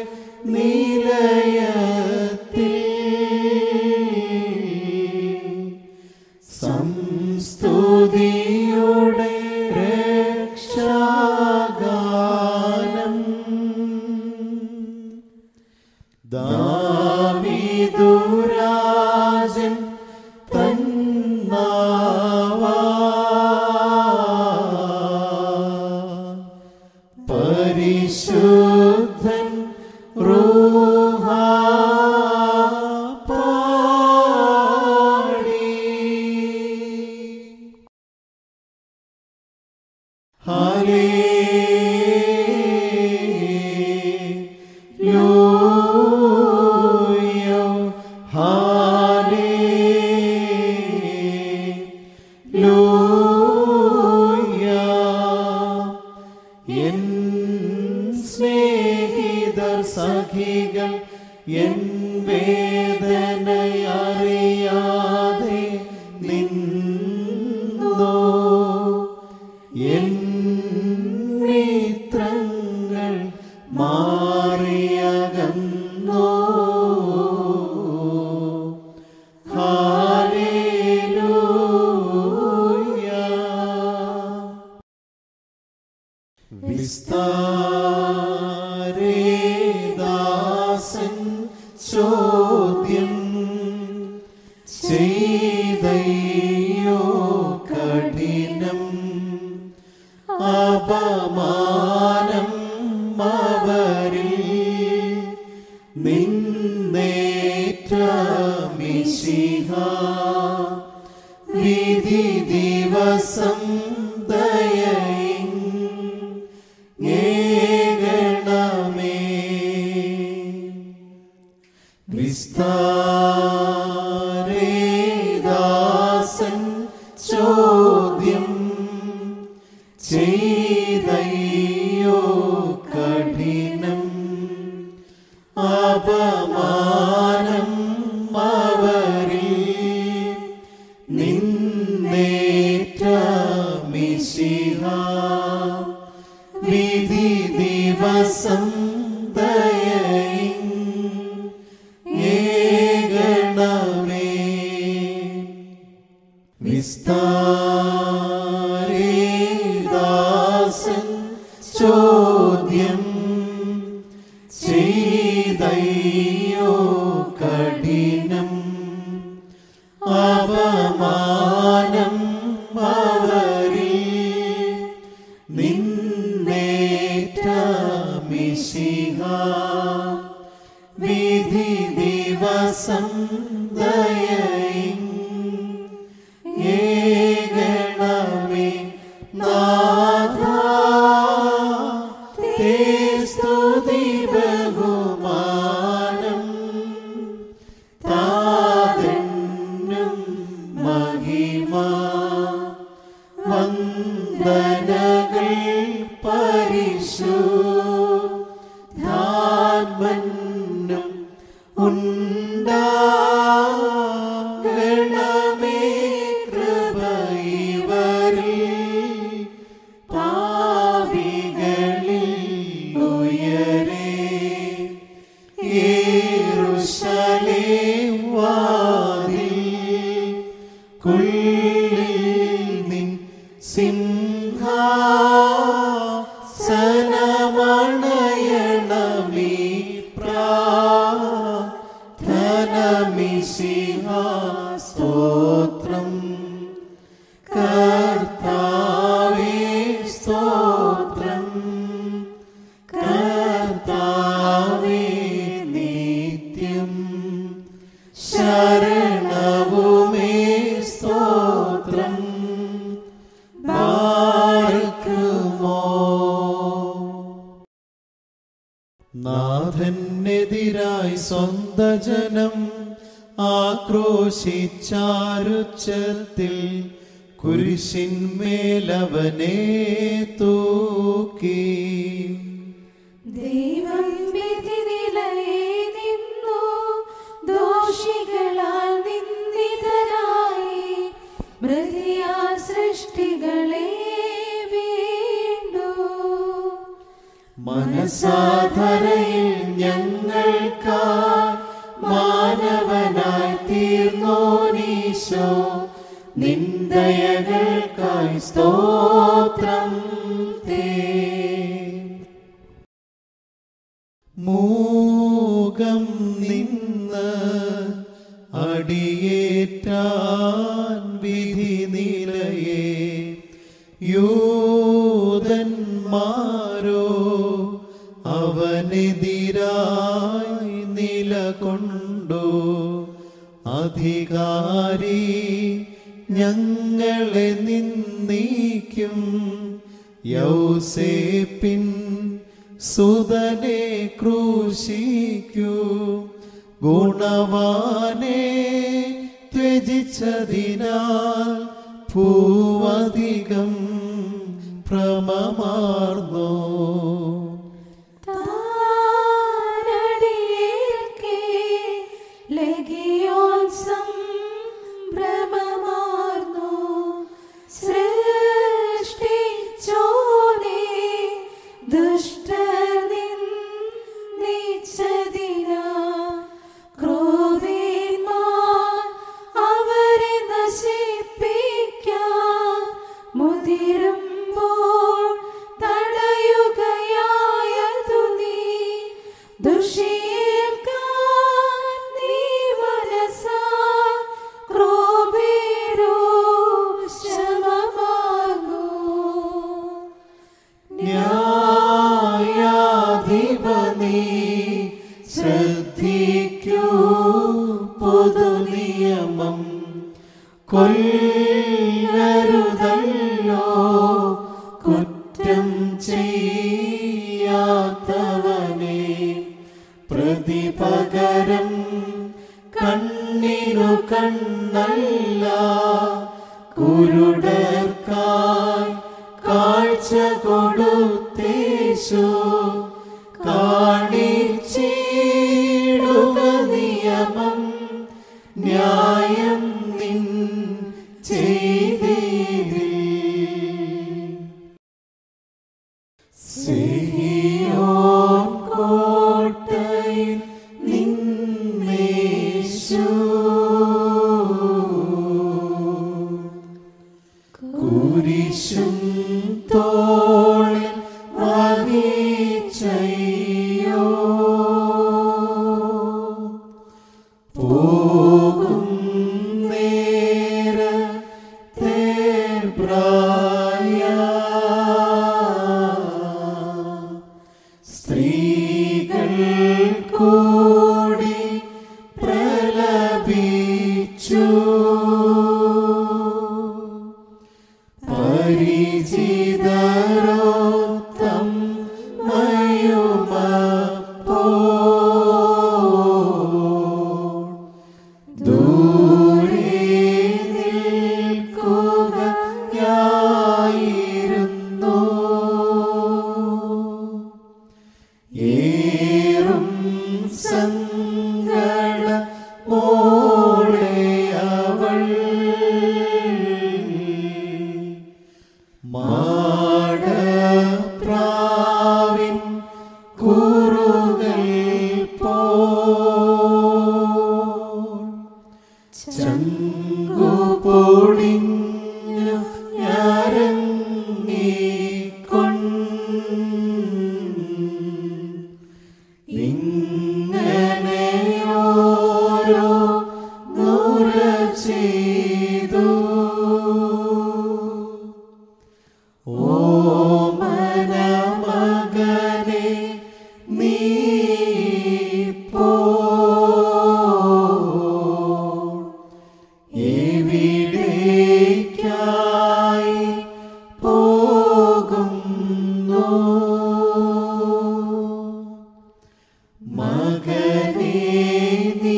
S1: നിലയത്തിൽ സംസ്തുതിയുടെ രക്ഷാഗാനം ദാവീദുരാജൻ തന്നാവാ പരിശുദ്ധൻ റൂഹാ സഖികൾ എൻ വേദനയറിയാതെ നിന്നോ എൻ മിത്രങ്ങൾ മാറിയകന്നോ ഹാലേലൂയ വിസ്താരേദാസൻ ചോദ്യം ചെയ്തയ്യോ കഠിനം അപമാനം അവരിൽ നിന്നേറ്റ മിശിഹ വിധി ദിവസം ദയയിൻ ഏകണമേ വിസ്താരേദാസൻ ചോദ്യം ചെയ്തയ്യോ കഠിനം അപമാനം അവരിൽ നിന്നേറ്റ മിശിഹ വിധി ദിവസം ദയയിൻ ഏകണമേ വിസ്താരേദാസൻ ചോദ്യം ചെയ്തയ്യോ കഠിനം അപമാനം അവരിൽ നിന്നേറ്റ മിശിഹ വിധി ദിവസം ദയയിൻ ഏകണമേ നാഥ തേ സ്തുതി ബഹുമാനം താതന്നും മഹിമ വന്ദനകൾ പരിശു ധാന്മന്നും ഉണ്ടാകണമേ കൃപൈവരിൽ പാപികളിൽ ഉയരേ യേരുശലേം വാതിൽ കുള്ളിൽ നിൻ സിംഹാസനമണയണമീ പ്രാധനമിശിഹ സ്തോത്രം കർത്താവേ സ്തോത്രം കർത്താവേ നിത്യം ശരണവുമേ സ്തോത്രം ബാർക്കുമോ നാഥനെതിരായി സ്വന്ത ജനം ആക്രോശിച്ചാരുച്ചത്തിൽ കുരിശിന്മേലവനെ തൂക്കി
S2: ദൈവം വിധി നിലയെ നിന്നു ദോഷികളാൽ നിന്ദിതരായി മൃതിയാ സൃഷ്ടികളെ വീണ്ടു
S1: മനസാധരയിൽ ഞങ്ങൾക്കാ മാനവനായി തീർന്നോനീശോ നിന്ദയകൾക്കായി സ്തോത്രം തേ മൂകം നിന്ന് അടിയേറ്റാൻ വിധി നിലയെ യൂതന്മാരോ അവനെതിരായി നിലകൊണ്ടു അധികാരി ഞങ്ങളെ നിന്ദിക്കും യൗസേപ്പിൻ സുതനെ ക്രൂശിക്കൂ ഗുണവാനെ ത്യജിച്ചതിനാൽ ഭൂവധികം ഭ്രമമാർന്നോ
S2: താൻ ദുഷ്ടർ നിന്നിച്ചതിനാ ക്രോധന്മാർ അവരെ നശിപ്പിക്കാൻ മുതിരുമ്പോൾ തടയുകയായതു നീ ദുഷിയേൽക്കാൻ നീ മനസ്സാ ക്രോധേരോ ശമമാകൂ
S1: ന്യായാധിപനീ ശ്രദ്ധിക്കൂ പൊതുനിയമം കൊല്ലരുതല്ലോ കുറ്റം ചെയ്യാത്തവനെ പ്രതിപകരം കണ്ണിനു കണ്ണല്ല കുരുടർക്കായി കാഴ്ച കൊടുത്തേശു കാണിച്ചിടുക നിയമം ന്യായം നിൻ ചെയ്തീരിൽ സിയോൻ കോട്ടയിൽ നിന്നേശു കുരിശും തോളിൽ വഹിച്ചയ്യോ പോകും നേരത്തെ പ്രായ സ്ത്രീകൾ കൂടി പ്രലപിച്ചു പരിചിതരോത്തം മയുമപ്പോ ദൂരെ നിൽക്കുകയായിരുന്നു ഏറും സങ്കട മോളെ അവൾ മാടപ്രാവിൻ കുറുകൾ പോ ചങ്കു പൊടിഞ്ഞു ഞരങ്ങിക്കൊണ്ട് ഇങ്ങനെയോരോ നുര ചെയ്തു ഓമന മകനെ നീ പോ എവിടേക്കായി പോകുന്നു മകനേ നീ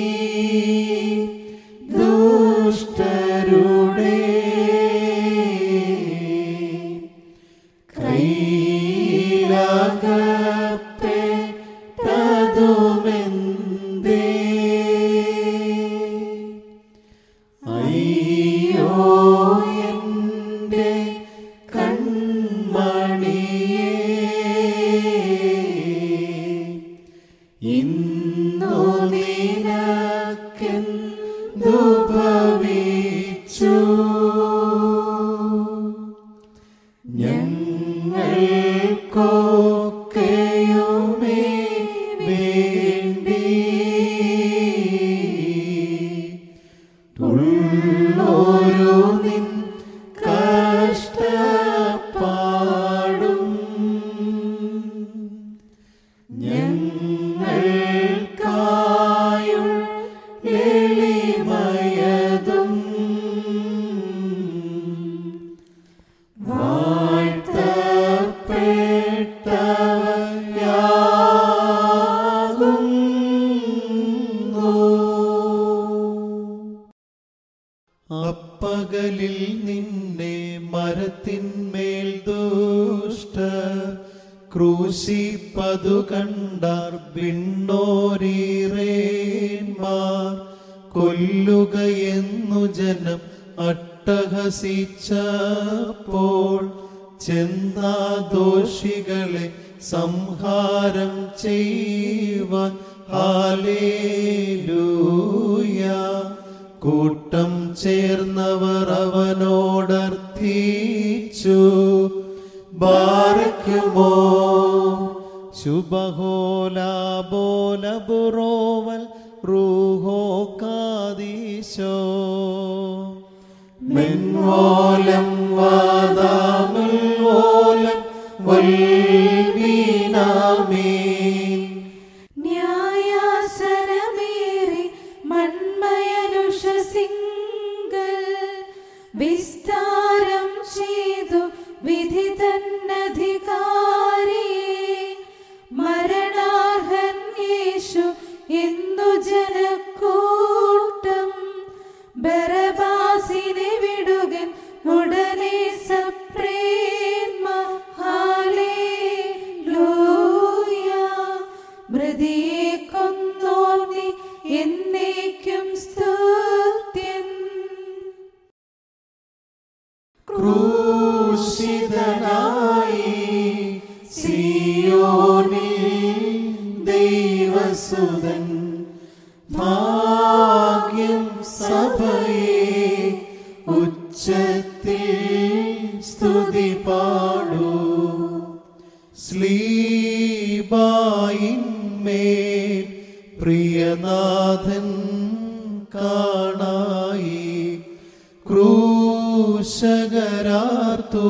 S1: ദുഷ്ടരുടെ കൈലകപ്പെട്ടതുമെന്തേ അയ്യോ എൻ്റെ കൺമണിയേ ഇന്നു നിനക്കെന്തു ഭവിച്ചു ഞങ്ങൾക്കൊക്കെയുമേ വേണ്ടി ഉള്ളൊരു നിൻ കഷ്ടപ്പാടും ഞങ്ങൾക്കായുൾ എളിമയതും വാഴ്ത്തപ്പെട്ടവയാകുന്നു അപ്പകലിൽ നിന്നെ മരത്തിന്മേൽ ദുഷ്ട ക്രൂശിപ്പതു കണ്ടാർ വിണ്ണോരീറേന്മാർ കൊല്ലുകയെന്നു ജനം അട്ടഹസിച്ചപ്പോൾ ചെന്നാ ദോഷികളെ സംഹാരം ചെയ്യുവാൻ ഹാലേലൂയ കൂട്ടം ചേർന്നവർ അവനോടർത്ഥിച്ചു ബാരക്കുമോ ശുഭഹോലാബോലബുറോവൽ റൂഹോ കാദീശോ മെൻവോലം വാദാമുൽവോലം വൽവീനാമീൻ
S2: ന്യായാസനമേറി മൺമയനുഷസിങ്കൽ വിസ്താരം ചെയ്തു വിധി തന്നധികാരിയെ മരണാർഹൻ യേശു എന്തു ജനക്കൂട്ടം ബരബാസിനെ വിടുകൻ ഉടനെ സപ്രേമ ഹാലേലൂയ മൃതിയെ കൊന്നോർന്നി എന്നേക്കും സ്തുത്യൻ
S1: ക്രൂശിതനായി സിയോനിൽ ദൈവസുതൻ ഭാഗ്യം സഭയെ ഉച്ചത്തിൽ സ്തുതി പാടൂ സ്ലീബായിന്മേൽ പ്രിയനാഥൻ കാണായി ക്രൂശകരാർത്തു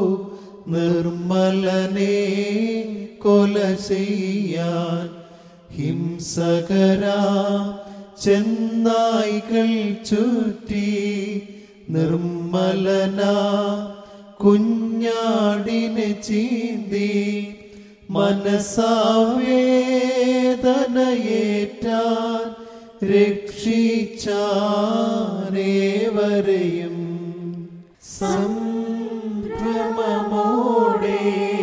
S1: നിർമ്മലനെ കൊല ചെയ്യാൻ ഹിംസകരാ ചെന്നായ്കൾ ചുറ്റി നിർമ്മലന കുഞ്ഞാടിനെ ചീന്തി മനസാവേദനയേറ്റാൻ രക്ഷിച്ചാരേവരെയും സംഭ്രമമോടെ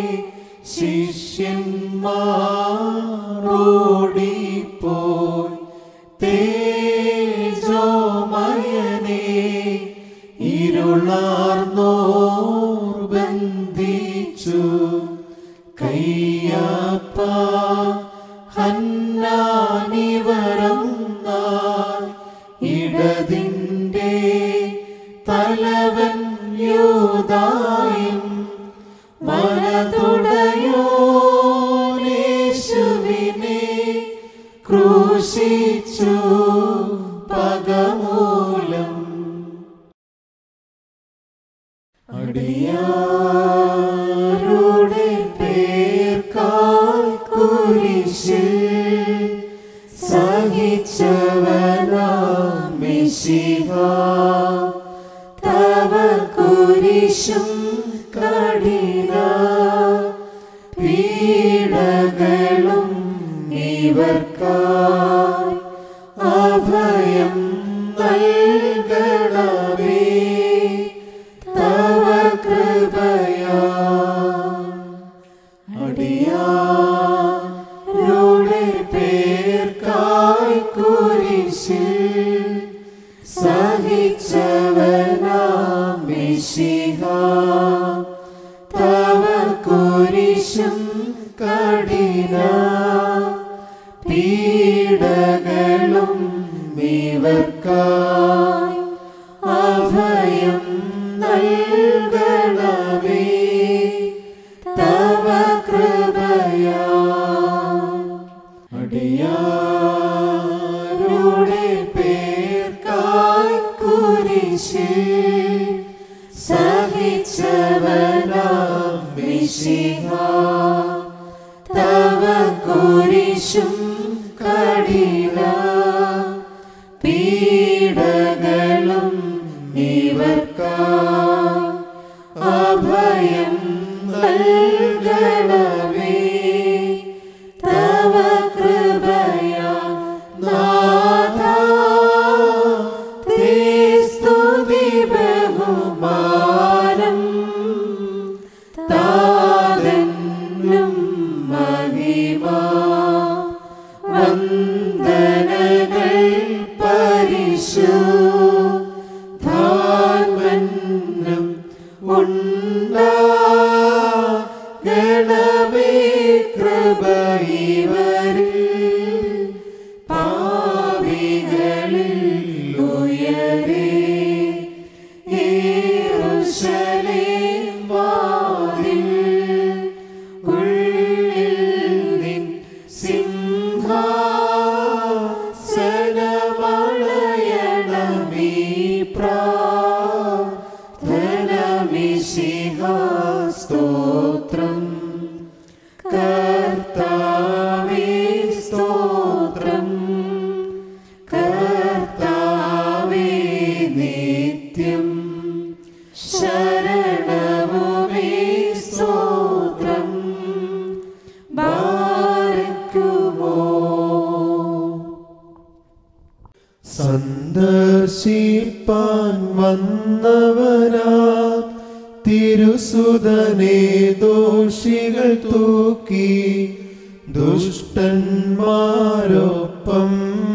S1: ശിഷ്യന്മാരോടിപ്പോയി തേജോമയനെ ഇരുളാർന്നോർ ബന്ധിച്ചു കയ്യപ്പ ഹന്നാനിവരം ഇടതിൻ്റെ തലവൻ യൂതായും വലതുടയോനേശുവിനെ ക്രൂശിച്ചു പകമൂലം അടിയാരുടെ പേർക്കായി കുരിശിൽ സഹിച്ചവനാം മിശിഹ തവ കുരിശും കഠിന പീഡകളും ഇവർക്കായി അഭയം നൽകണമേ തവ കൃപയാ അടിയാരുടെ പേർക്കായി കുരിശിൽ സഹിച്ചവനാം മിശിഹ തവ കുരിശും കഠിന പീഡകളും ഇവർക്കായി അഭയം നൽകണമേ തവ കൃപയാ അടിയാരുടെ പേർക്കായി കുരിശിൽ സഹിച്ചവനാം മിശിഹ തവ കുരിശും കഠിന പീഡകളും ഇവർക്കായി അഭയം നൽകണമേ തവ കൃപയാ നാഥ തേ സ്തുതി ബഹുമാനം താതന്നും മഹിമ വന്ദനകൾ പരിശുദ്ധാത്മനും ഉണ്ടാകണമേ
S3: സ്പർശിപ്പാൻ വന്നവനാ തിരുസുതനെ ദോഷികൾ തൂക്കി ദുഷ്ടന്മാരൊപ്പം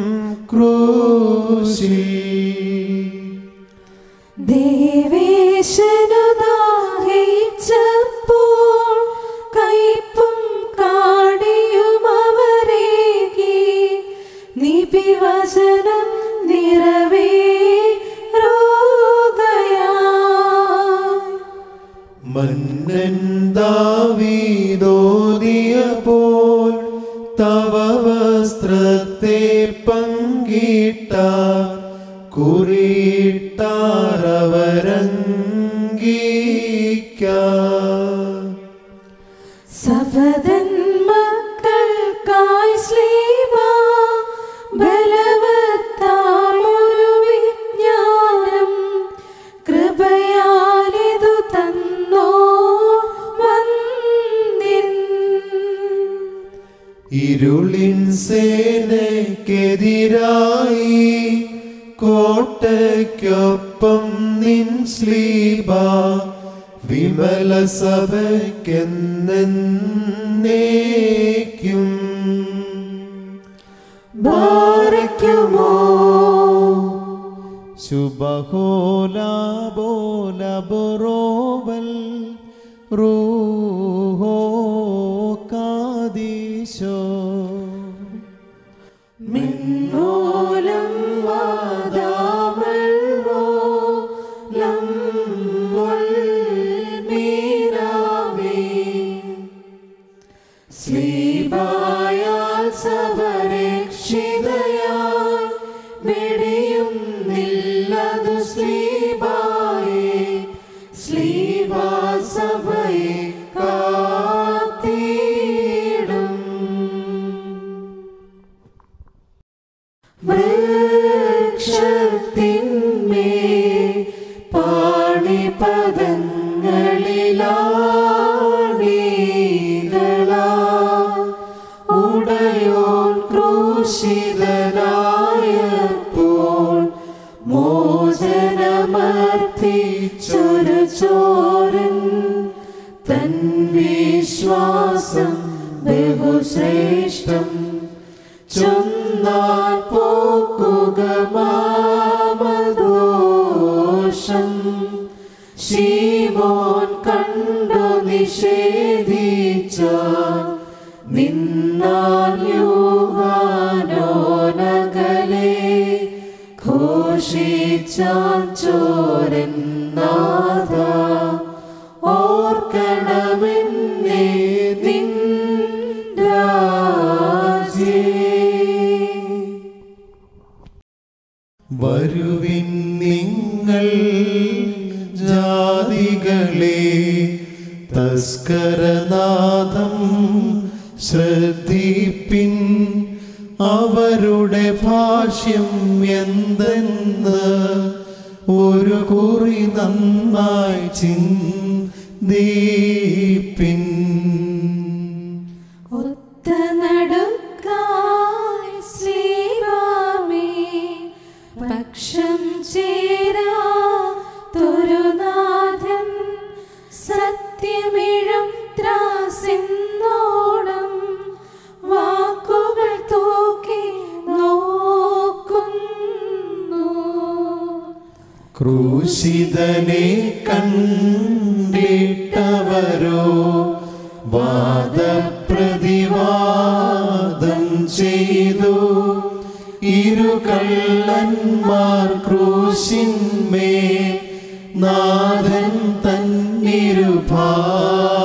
S3: ക്രൂശി
S2: ദേവേശനു ദാഹിച്ചപ്പോൾ കയ്പും കാടിയും അവരേകി നിപിവചനം നിറവേറുകയായി
S3: മന്നൻ ദാവീദോദിയ പോൽ തവ വസ്ത്രത്തെ പങ്കിട്ട കുറിയിട്ടാരവരങ്കീക്ക
S2: സഫദൻ മക്കൾക്കായി ശ്ലീബ ബലവത്താമൊരു വിജ്ഞാനം കൃപയാലിതു തന്നോ വന്ദിൻ
S3: ഇരുളിൻ സേനയ്ക്കെതിരായി കോട്ടയ്ക്കൊപ്പം നിൻ സ്ലീബ വിമല സഭയ്ക്കെന്നേക്കും
S2: ബാരയ്ക്കുമോ
S3: ശുഭഹോലാബോലബറോവൽ റൂഹോ കാദീശോ
S2: മിന്നോലം വാദാമൽവോ ലമ്മുൾ മീരാമേ സ്ലീബായാൽ സവരക്ഷിതയായി വെടിയും നില്ലതു സ്ലീബായെ സ്ലീബാ സഭയെ കാത്തിടും വൃക്ഷത്തിന്മേ പാണിപദങ്ങളിലാണീകളാ ഉടയോൻ ക്രൂശിതനായപ്പോൾ മോചനമർത്തിച്ചൊരു ചോരൻ തൻ വിശ്വാസം ബഹുശ്രേഷ്ഠം ചൊന്നാൽ പോക്കുക മാമദോഷം ശീമോൻ കണ്ടു നിഷേധിച്ച നിന്നാൽ യൂഹാനോനകലെ ഘോഷിച്ചാൻ ചോരൻ നാഥ ഓർക്കണമെന്നേ നിൻ രാജേ
S3: വരുവിൻ നിങ്ങൾ ജാതികളെ തസ്കരനാഥം ശ്രദ്ധിപ്പിൻ അവരുടെ ഭാഷ്യം എന്തെന്ന് ഒരു കുറി നന്നായി ചിന്തിപ്പിൻ
S2: ഒത്ത നടുക്കായി ശ്രീരാമേ പക്ഷം ചേരാ തൊരുനാഥൻ സത്യമിഴും ത്രാസിന്നോണം വാക്കുകൾ തൂക്കി നോക്കുന്നു
S3: ക്രൂശിതനെ കണ്ടിട്ടവരോ വാദപ്രതിവാദം ചെയ്തു ഇരു കള്ളന്മാർ ക്രൂശിന്മേ നാഥൻ തന്നിരുഭാഗത്തും